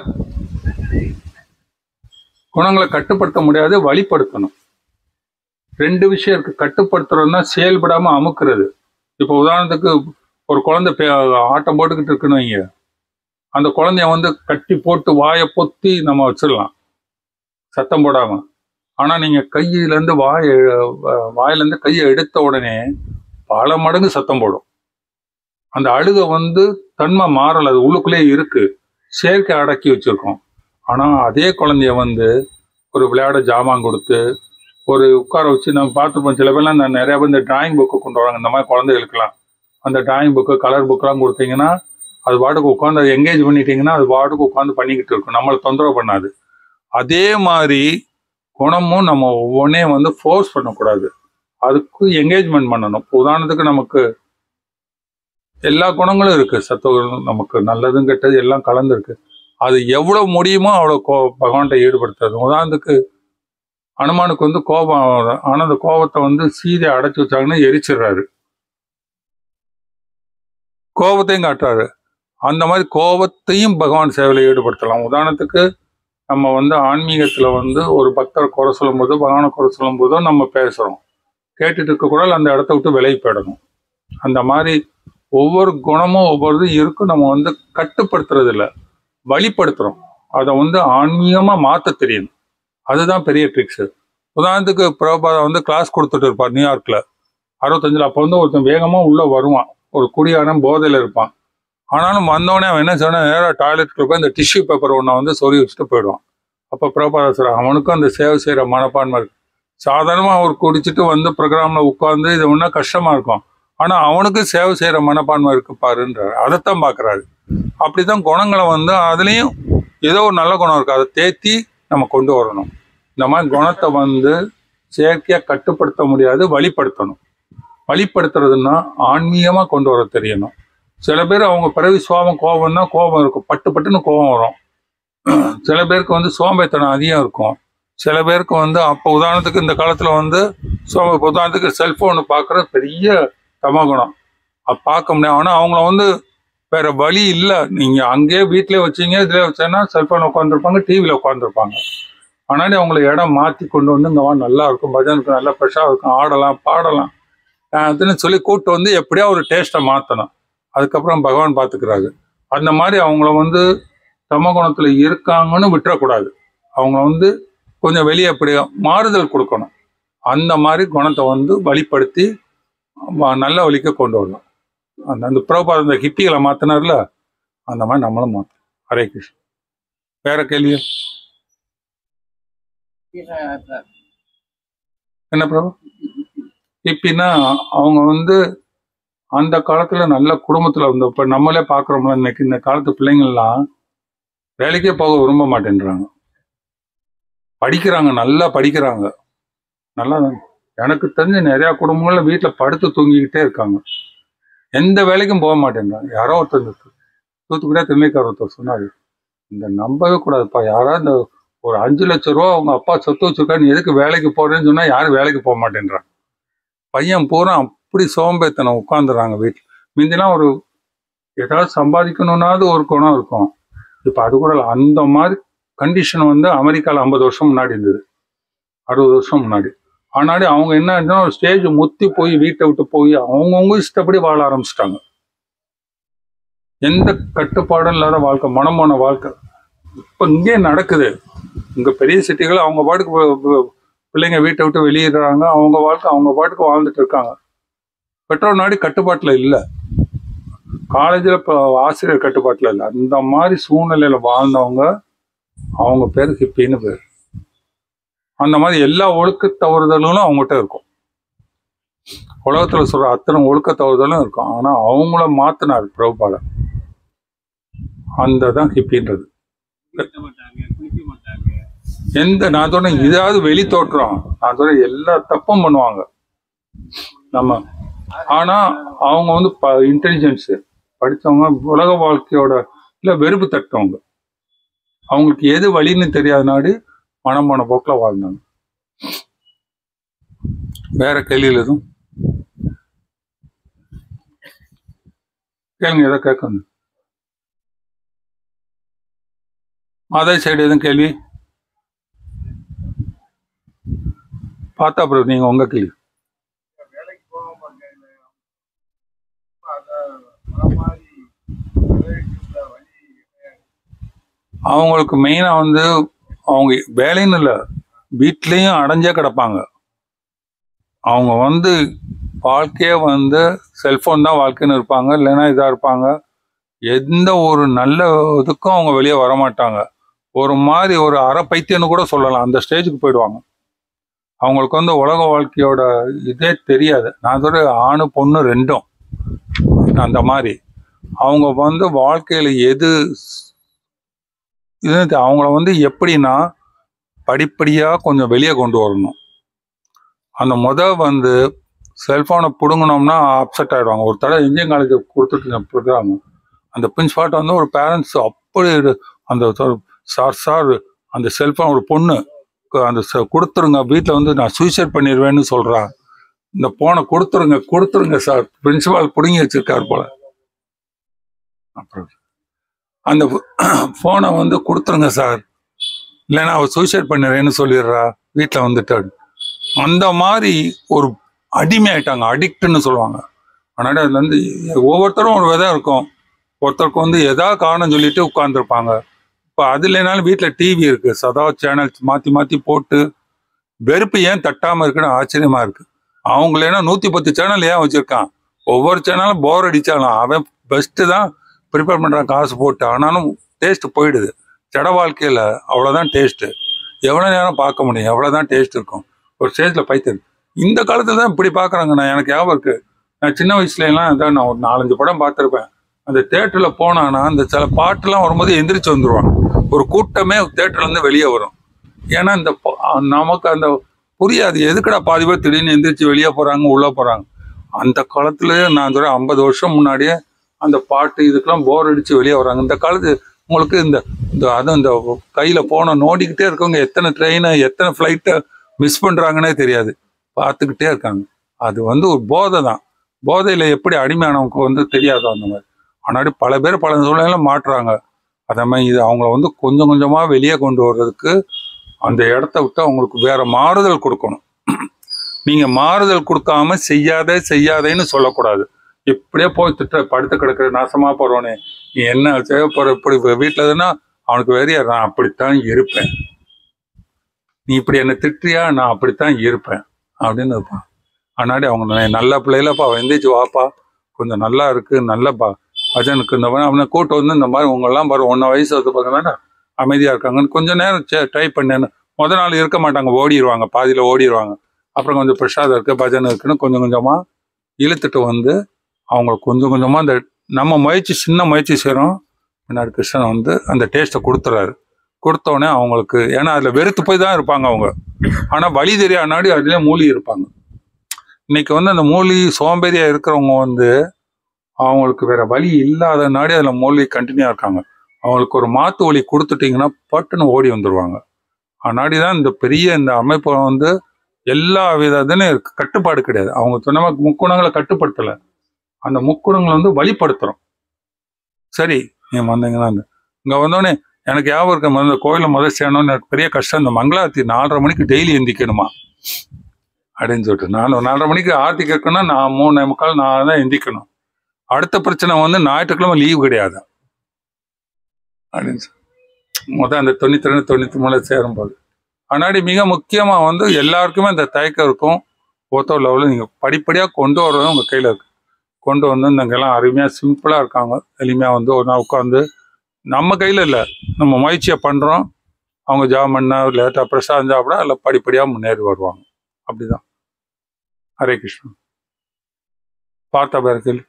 குணங்களை கட்டுப்படுத்த முடியாது வழிப்படுத்தணும் ரெண்டு விஷயம் இருக்கு கட்டுப்படுத்துறதுன்னா செயல்படாம அமுக்குறது இப்போ உதாரணத்துக்கு ஒரு குழந்தை பே- ஆட்டம் போட்டுக்கிட்டு இருக்குன்னு வைங்க அந்த குழந்தைய வந்து கட்டி போட்டு வாயை பொத்தி நம்ம வச்சிடலாம் சத்தம் போடாம ஆனா நீங்க கையில இருந்து வாய வாயில இருந்து கையை எடுத்த உடனே பல மடங்கு சத்தம் போடும் அந்த அழுகை வந்து தன்மை மாறல அது உள்ளுக்குள்ளே இருக்கு செயற்கை அடக்கி வச்சிருக்கோம் ஆனா அதே குழந்தைய வந்து ஒரு விளையாட ஜாமான் கொடுத்து ஒரு உட்கார வச்சு நம்ம பார்த்துப்போம் சில பேர்லாம் நான் நிறைய பேர் இந்த டிராயிங் புக்கு கொண்டு வராங்க இந்த மாதிரி குழந்தைகளுக்குலாம் அந்த டிராயிங் புக்கு கலர் புக்கெல்லாம் கொடுத்தீங்கன்னா அது பாட்டுக்கு உட்காந்து அதை எங்கேஜ் பண்ணிட்டீங்கன்னா அது பாட்டுக்கு உட்காந்து பண்ணிக்கிட்டு இருக்கும் நம்மளை தொந்தரவு பண்ணாது அதே மாதிரி குணமும் நம்ம ஒவ்வொன்றையும் வந்து ஃபோர்ஸ் பண்ணக்கூடாது அதுக்கு என்கேஜ்மெண்ட் பண்ணணும் இப்ப உதாரணத்துக்கு நமக்கு எல்லா குணங்களும் இருக்கு சத்துவங்களும் நமக்கு நல்லதும் கெட்டது எல்லாம் கலந்துருக்கு அது எவ்வளவு முடியுமோ அவ்வளவு கோ பகவான்கிட்ட ஈடுபடுத்துறது உதாரணத்துக்கு அனுமானுக்கு வந்து கோபம் வரும். ஆனா அந்த கோபத்தை வந்து சீதை அடைச்சு வச்சாங்கன்னா எரிச்சிடுறாரு கோபத்தையும் காட்டுறாரு அந்த மாதிரி கோபத்தையும் பகவான் சேவையில் ஈடுபடுத்தலாம் உதாரணத்துக்கு நம்ம வந்து ஆன்மீகத்துல வந்து ஒரு பக்தர் குறை சொல்லும் போதோ பகவானை குறை சொல்லும் போதோ நம்ம பேசுறோம் கேட்டுட்டு இருக்க கூட அந்த இடத்த விட்டு விலகி போயிடணும் அந்த மாதிரி ஒவ்வொரு குணமும் ஒவ்வொரு இது இருக்கும் நம்ம வந்து கட்டுப்படுத்துறது இல்ல வழிப்படுத்துறோம் அதை வந்து ஆன்மீகமா மாத்த தெரியணும் அதுதான் பெரிய ட்ரிக்ஸ் உதாரணத்துக்கு பிரபாதா வந்து கிளாஸ் கொடுத்துட்டு இருப்பார் நியூயார்க்ல அறுபத்தஞ்சுல அப்போ வந்து ஒருத்தன் வேகமா உள்ள வருவான் ஒரு குடியாரன் போதையில இருப்பான் ஆனாலும் வந்தோடனே அவன் என்ன சொன்னா நேராக டாய்லெட்டுக்கு போய் இந்த டிஷ்யூ பேப்பர் ஒன்றை வந்து சொறி வச்சுட்டு போயிடுவான் அப்போ பிரபாதா சார் அவனுக்கும் அந்த சேவை செய்கிற மனப்பான்மை இருக்கு சாதாரணமாக அவர் குடிச்சிட்டு வந்து ப்ரோக்ராமில் உட்காந்து இது ஒன்றா கஷ்டமா இருக்கும் ஆனால் அவனுக்கு சேவை செய்கிற மனப்பான்மை இருக்கு பாருன்றார் அதைத்தான் பார்க்குறாரு அப்படிதான் குணங்களை வந்து அதுலேயும் ஏதோ ஒரு நல்ல குணம் இருக்கு அதை தேத்தி நம்ம கொண்டு வரணும் இந்த மாதிரி குணத்தை வந்து செயற்கையாக கட்டுப்படுத்த முடியாது வழிப்படுத்தணும் வழிப்படுத்துறதுன்னா ஆன்மீகமாக கொண்டு வர தெரியணும் சில பேர் அவங்க பிறவி சுவாபம் கோபம்னா கோபம் இருக்கும் பட்டு பட்டுன்னு கோபம் வரும் சில பேருக்கு வந்து சோம்பேத்தனம் அதிகம் இருக்கும் சில பேருக்கு வந்து அப்போ உதாரணத்துக்கு இந்த காலத்தில் வந்து சோம்ப இப்ப உதாரணத்துக்கு செல்ஃபோனு பார்க்குறது பெரிய தமகுணம் அது பார்க்க முடியாது ஆனால் அவங்கள வந்து வேற வழி இல்லை நீங்கள் அங்கேயே வீட்டிலே வச்சீங்க இதில் வச்சேன்னா செல்ஃபோன் உட்காந்துருப்பாங்க டிவியில் உட்காந்துருப்பாங்க ஆனாலும் அவங்கள இடம் மாற்றி கொண்டு வந்து இங்கே வா நல்லா இருக்கும் பஜனுக்கு நல்லா ஃப்ரெஷ்ஷாக இருக்கும் ஆடலாம் பாடலாம் அஹ் அதுன்னு சொல்லி கூப்பிட்டு வந்து எப்படியா ஒரு டேஸ்ட்டை மாற்றணும் அதுக்கப்புறம் பகவான் பார்த்துக்கிறாரு அந்த மாதிரி அவங்கள வந்து தமகுணத்தில் இருக்காங்கன்னு விட்டுறக்கூடாது அவங்க வந்து கொஞ்சம் வெளியே அப்படி மாறுதல் கொடுக்கணும் அந்த மாதிரி குணத்தை வந்து வழிப்படுத்தி வ- நல்ல வழிக்கு கொண்டு வரணும் அந்த அந்த பிரபாத அந்த ஹிப்பிகளை மாத்தினார்ல அந்த மாதிரி நம்மளும் மாற்றணும் ஹரே கிருஷ்ணன் வேற கேள்வி என்ன பிரபு ஹிப்பினா அவங்க வந்து அந்த காலத்துல நல்ல குடும்பத்துல வந்து இப்ப நம்மளே பாக்குறோம்ல இன்னைக்கு இந்த காலத்து பிள்ளைங்கள்லாம் வேலைக்கே போக விரும்ப மாட்டேன்றாங்க படிக்கிறாங்க நல்லா படிக்கிறாங்க நல்லா தான். எனக்கு தெரிஞ்ச நிறைய குடும்பங்கள்ல வீட்டுல படுத்து தூங்கிக்கிட்டே இருக்காங்க எந்த வேலைக்கும் போக மாட்டேன்றாங்க யாரோ ஒருத்தர் தூத்துக்குடியா திருநெல்வேலிக்கார ஒருத்தர் சொன்னாரு இந்த நம்பவே கூடாதுப்பா யாராவது இந்த ஒரு அஞ்சு லட்ச ரூபா அவங்க அப்பா சொத்து வச்சிருக்கா நீ எதுக்கு வேலைக்கு போறேன்னு சொன்னா யாரும் வேலைக்கு போக மாட்டேன்றாங்க பையன் பூரா அப்படி சோம்பேத்தனம் உட்காந்துறாங்க வீட்டில் முந்திலாம் ஒரு ஏதாவது சம்பாதிக்கணும்னாவது ஒரு குணம் இருக்கும் இப்போ அது கூட இல்ல. அந்த மாதிரி கண்டிஷன் வந்து அமெரிக்காவில் ஐம்பது வருஷம் முன்னாடி இருந்தது அறுபது வருஷம் முன்னாடி ஆனாடி அவங்க என்ன ஆச்சுன்னா ஒரு ஸ்டேஜ் முத்தி போய் வீட்டை விட்டு போய் அவங்கவுங்க இஷ்டப்படி வாழ ஆரம்பிச்சிட்டாங்க எந்த கட்டுப்பாடும் இல்லாத வாழ்க்கை மனமான வாழ்க்கை இப்போ இங்கே நடக்குது இங்க பெரிய சிட்டிகள் அவங்க பாட்டுக்கு பி- பி- பிள்ளைங்க வீட்டை விட்டு வெளியிடுறாங்க அவங்க வாழ்க்கை அவங்க பாட்டுக்கு வாழ்ந்துட்டு இருக்காங்க பெற்றோர் நாடி கட்டுப்பாட்டுல இல்லை காலேஜில் இப்போ ஆசிரியர் கட்டுப்பாட்டில் இல்லை அந்த மாதிரி சூழ்நிலையில வாழ்ந்தவங்க அவங்க பேர் ஹிப்பின்னு பேர் அந்த மாதிரி எல்லா ஒழுக்க தவறுதலும் அவங்ககிட்ட இருக்கும் உலகத்துல சொல்ற அத்தனை ஒழுக்க தவறுதலும் இருக்கும் ஆனா அவங்கள மாத்தினார் பிரபுபாதம் அந்த தான் ஹிப்பின்றது எந்த நான் சொன்னேன் இதாவது வெளி தோற்றம் நான் சொன்னேன் எல்லா தப்பும் பண்ணுவாங்க நம்ம ஆனா அவங்க வந்து இன்டெலிஜென்ஸ் படிச்சவங்க உலக வாழ்க்கையோட இல்ல வெறுப்பு தட்டவங்க அவங்களுக்கு எது வழின்னு தெரியாத நாடு மனமான போக்கில் வாழ்ந்தாங்க வேற கேள்வியில் எதுவும் கேளுங்க ஏதோ கேட்கணும் மாதாய் சைடு எதுவும் கேள்வி பார்த்தா அப்புறம் நீங்க உங்க கேள்வி வேலைக்கு போகாம இருக்கேன் அதான் வர மாதிரி விளையாட்டுல வழி அவங்களுக்கு மெயினா வந்து அவங்க வேலைன்னு இல்லை வீட்லேயும் அடைஞ்சே கிடப்பாங்க அவங்க வந்து வாழ்க்கையே வந்து செல்ஃபோன் தான் வாழ்க்கைன்னு இருப்பாங்க இல்லைன்னா இதாக இருப்பாங்க எந்த ஒரு நல்ல இதுக்கும் அவங்க வெளியே வர மாட்டாங்க ஒரு மாதிரி ஒரு அரை பைத்தியம்னு கூட சொல்லலாம் அந்த ஸ்டேஜுக்கு போயிடுவாங்க அவங்களுக்கு வந்து உலக வாழ்க்கையோட இதே தெரியாது நான் சொல்ற ஆணு பொண்ணு ரெண்டும் அந்த மாதிரி அவங்க வந்து வாழ்க்கையில் எது இது அவங்கள வந்து எப்படின்னா படிப்படியாக கொஞ்சம் வெளியே கொண்டு வரணும் அந்த முத வந்து செல்ஃபோனை பிடுங்கினோம்னா அப்செட் ஆகிடுவாங்க ஒரு தடவை இன்ஜினியரிங் காலேஜ் கொடுத்துட்டு ப்ரோக்ராம் அந்த பிரின்ஸ்பால்ட்ட வந்து ஒரு பேரண்ட்ஸ் அப்படி இது- அந்த சார் சார் அந்த செல்ஃபோன் ஒரு பொண்ணு க- அந்த ச- கொடுத்துருங்க வீட்டில் வந்து நான் சூசைட் பண்ணிடுவேன்னு சொல்கிறா இந்த போனை கொடுத்துருங்க கொடுத்துருங்க சார் பிரின்சிபால் பிடுங்கி வச்சிருக்காரு போல அப்புறம் அந்த ஃபோனை வந்து கொடுத்துருங்க சார் இல்லைன்னா அவ சூசைட் பண்ணிடுறேன்னு சொல்லிடுறா வீட்டில் வந்துட்டாடு அந்த மாதிரி ஒரு அடிமை ஆயிட்டாங்க அடிக்ட்னு சொல்லுவாங்க அதனால அதுல இருந்து ஒவ்வொருத்தரும் ஒரு விதம் இருக்கும் ஒருத்தருக்கு வந்து எதாவது காரணம் சொல்லிட்டு உட்காந்துருப்பாங்க இப்போ அது இல்லைனாலும் வீட்டில் டிவி இருக்கு சதா சேனல்ஸ் மாற்றி மாற்றி போட்டு வெறுப்பு ஏன் தட்டாமல் இருக்குன்னு ஆச்சரியமா இருக்கு அவங்களேனா நூற்றி பத்து சேனல் ஏன் வச்சிருக்கான் ஒவ்வொரு சேனலும் போர் அடிச்சாலும் அவன் பெஸ்ட்டு தான் ப்ரிப்பேர் பண்ணுறான் காசு போட்டு ஆனாலும் டேஸ்ட் போயிடுது ஜட வாழ்க்கையில் அவ்வளோதான் டேஸ்ட்டு எவ்வளோ நேரம் பார்க்க முடியும் எவ்வளோதான் டேஸ்ட் இருக்கும் ஒரு ஸ்டேஜில் பைத்தது இந்த காலத்தில் தான் இப்படி பார்க்குறாங்க நான் எனக்கு ஞாபகம் இருக்கு நான் சின்ன வயசுல எல்லாம் அதான் நான் ஒரு நாலஞ்சு படம் பார்த்துருப்பேன் அந்த தேட்டரில் போனான்னா அந்த சில பாட்டுலாம் வரும்போது எந்திரிச்சு வந்துருவாங்க ஒரு கூட்டமே தேட்டர்லேருந்து வெளியே வரும் ஏன்னா இந்த ப- நமக்கு அந்த புரியாது எதுக்குடா பாதி பேர் திடீர்னு எந்திரிச்சு வெளியே போகிறாங்க உள்ளே போகிறாங்க அந்த காலத்துலயே நான் சொல்கிறேன் ஐம்பது வருஷம் முன்னாடியே அந்த பாட்டு இதுக்கெல்லாம் போர் அடிச்சு வெளியே வராங்க இந்த காலத்து உங்களுக்கு இந்த இந்த அதுவும் இந்த கையில் போன நோண்டிக்கிட்டே இருக்கவங்க எத்தனை ட்ரெயினை எத்தனை ஃப்ளைட்டை மிஸ் பண்ணுறாங்கன்னே தெரியாது பார்த்துக்கிட்டே இருக்காங்க அது வந்து ஒரு போதை தான் போதையில் எப்படி அடிமையானவங்க வந்து தெரியாது அந்த மாதிரி ஆனாடி பல பேர் பல சூழ்நிலையில மாட்டுறாங்க அதே மாதிரி இது அவங்கள வந்து கொஞ்சம் கொஞ்சமாக வெளியே கொண்டு வர்றதுக்கு அந்த இடத்த விட்டு அவங்களுக்கு வேற மாறுதல் கொடுக்கணும் நீங்க மாறுதல் கொடுக்காம செய்யாதே செய்யாதேன்னு சொல்லக்கூடாது இப்படியே போய் திட்ட படுத்து கிடக்குற நாசமா போறவனே நீ என்ன செய்ய போற இப்படி வீட்டில் இருந்தா அவனுக்கு வெறிய நான் அப்படித்தான் இருப்பேன் நீ இப்படி என்ன திட்டுறியா நான் அப்படித்தான் இருப்பேன் அப்படின்னு இருப்பான் ஆனாடி அவங்க ந- நல்ல பிள்ளைகளப்பா எந்திரிச்சு வாப்பா கொஞ்சம் நல்லா இருக்கு நல்லப்பா அஜனுக்கு இந்த மாதிரி அவனை கூட்டு வந்து இந்த மாதிரி உங்கெல்லாம் பாரு ஒன்றை வயசு வந்து பார்க்கணும்னா அமைதியா இருக்காங்கன்னு கொஞ்ச நேரம் ட்ரை பண்ணேன்னு முத நாள் இருக்க மாட்டாங்க ஓடிடுவாங்க பாதியில ஓடிடுவாங்க அப்புறம் கொஞ்சம் பிரசாதம் இருக்கு பஜனை இருக்குன்னு கொஞ்சம் கொஞ்சமா இழுத்துட்டு வந்து அவங்க கொஞ்சம் கொஞ்சமா அந்த நம்ம முயற்சி சின்ன முயற்சி செய்கிறோம் பின்னாடி கிருஷ்ணன் வந்து அந்த டேஸ்ட்டை கொடுத்துறாரு கொடுத்த உடனே அவங்களுக்கு ஏன்னா அதில் வெறுத்து போய் தான் இருப்பாங்க அவங்க ஆனால் வழி தெரியாதனாடி அதுலேயே மூழ்கி இருப்பாங்க இன்னைக்கு வந்து அந்த மூழ்கி சோம்பேறியா இருக்கிறவங்க வந்து அவங்களுக்கு வேற வழி இல்லாத நாடி அதில் மூழ்கி கண்டினியூ இருக்காங்க அவங்களுக்கு ஒரு மாத்து வழி கொடுத்துட்டீங்கன்னா பட்டுன்னு ஓடி வந்துடுவாங்க ஆனாடி தான் இந்த பெரிய இந்த அமைப்பு வந்து எல்லா வித இதுலையும் இருக்கு கட்டுப்பாடு கிடையாது அவங்க சொன்ன மாதிரி முக்குணங்களை கட்டுப்படுத்தலை அந்த முக்குணங்களை வந்து வழிப்படுத்துறோம் சரி நீ வந்தீங்கன்னா இந்த- இங்க வந்தோடனே எனக்கு ஞாபகம் இருக்க முதல்ல கோயிலில் முதல் சேரணும்னு எனக்கு பெரிய கஷ்டம் இந்த மங்களாத்தி நாலரை மணிக்கு டெய்லி எந்திக்கணுமா அப்படின்னு சொல்லிட்டு நாலு நாலரை மணிக்கு ஆர்த்தி கேட்கணும்னா நான் மூணு முக்கால் நான் தான் எந்திக்கணும் அடுத்த பிரச்சனை வந்து ஞாயிற்றுக்கிழமை லீவு கிடையாது அப்படின்னு சொல்லி முதல் அந்த தொண்ணூத்தி ரெண்டு தொண்ணூத்தி மூணுல சேரும்போது ஆனாடி மிக முக்கியமா வந்து எல்லாருக்குமே அந்த தயக்கம் இருக்கும் ஓத்தோ லெவலில் நீங்க படிப்படியா கொண்டு வர்றது உங்க கையில இருக்கு கொண்டு வந்து இந்த இங்கெல்லாம் அருமையா சிம்பிளா இருக்காங்க எளிமையா வந்து ஒரு நாள் உட்காந்து நம்ம கையில இல்லை நம்ம முயற்சியை பண்றோம் அவங்க ஜாப் பண்ண லேட்டா பிரசாதம் சாப்பிட இல்லை படிப்படியா முன்னேறி வருவாங்க அப்படிதான் ஹரே கிருஷ்ணன் பார்த்தா பேருக்கு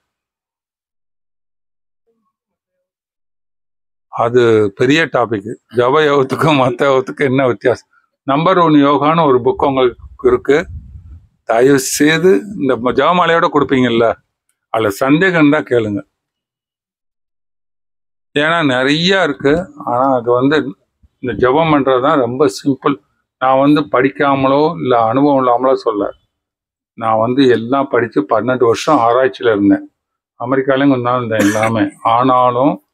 அது பெரிய டாபிக் ஜப யோகத்துக்கும் மற்ற யோகத்துக்கும் என்ன வித்தியாசம் நம்பர் ஒன் யோகான்னு ஒரு புக் உங்களுக்கு இருக்கு தயவு செய்து இந்த ஜபமாலையோட கொடுப்பீங்கல்ல அதில் சந்தேகம் தான் கேளுங்க ஏன்னா நிறைய இருக்கு ஆனால் அது வந்து இந்த ஜபம் பண்ணுறது தான் ரொம்ப சிம்பிள் நான் வந்து படிக்காமலோ இல்லை அனுபவம் இல்லாமலோ சொல்ல நான் வந்து எல்லாம் படித்து பன்னெண்டு வருஷம் ஆராய்ச்சியில் இருந்தேன் அமெரிக்காலையும் கொஞ்ச நாள் இருந்தேன் எல்லாமே ஆனாலும்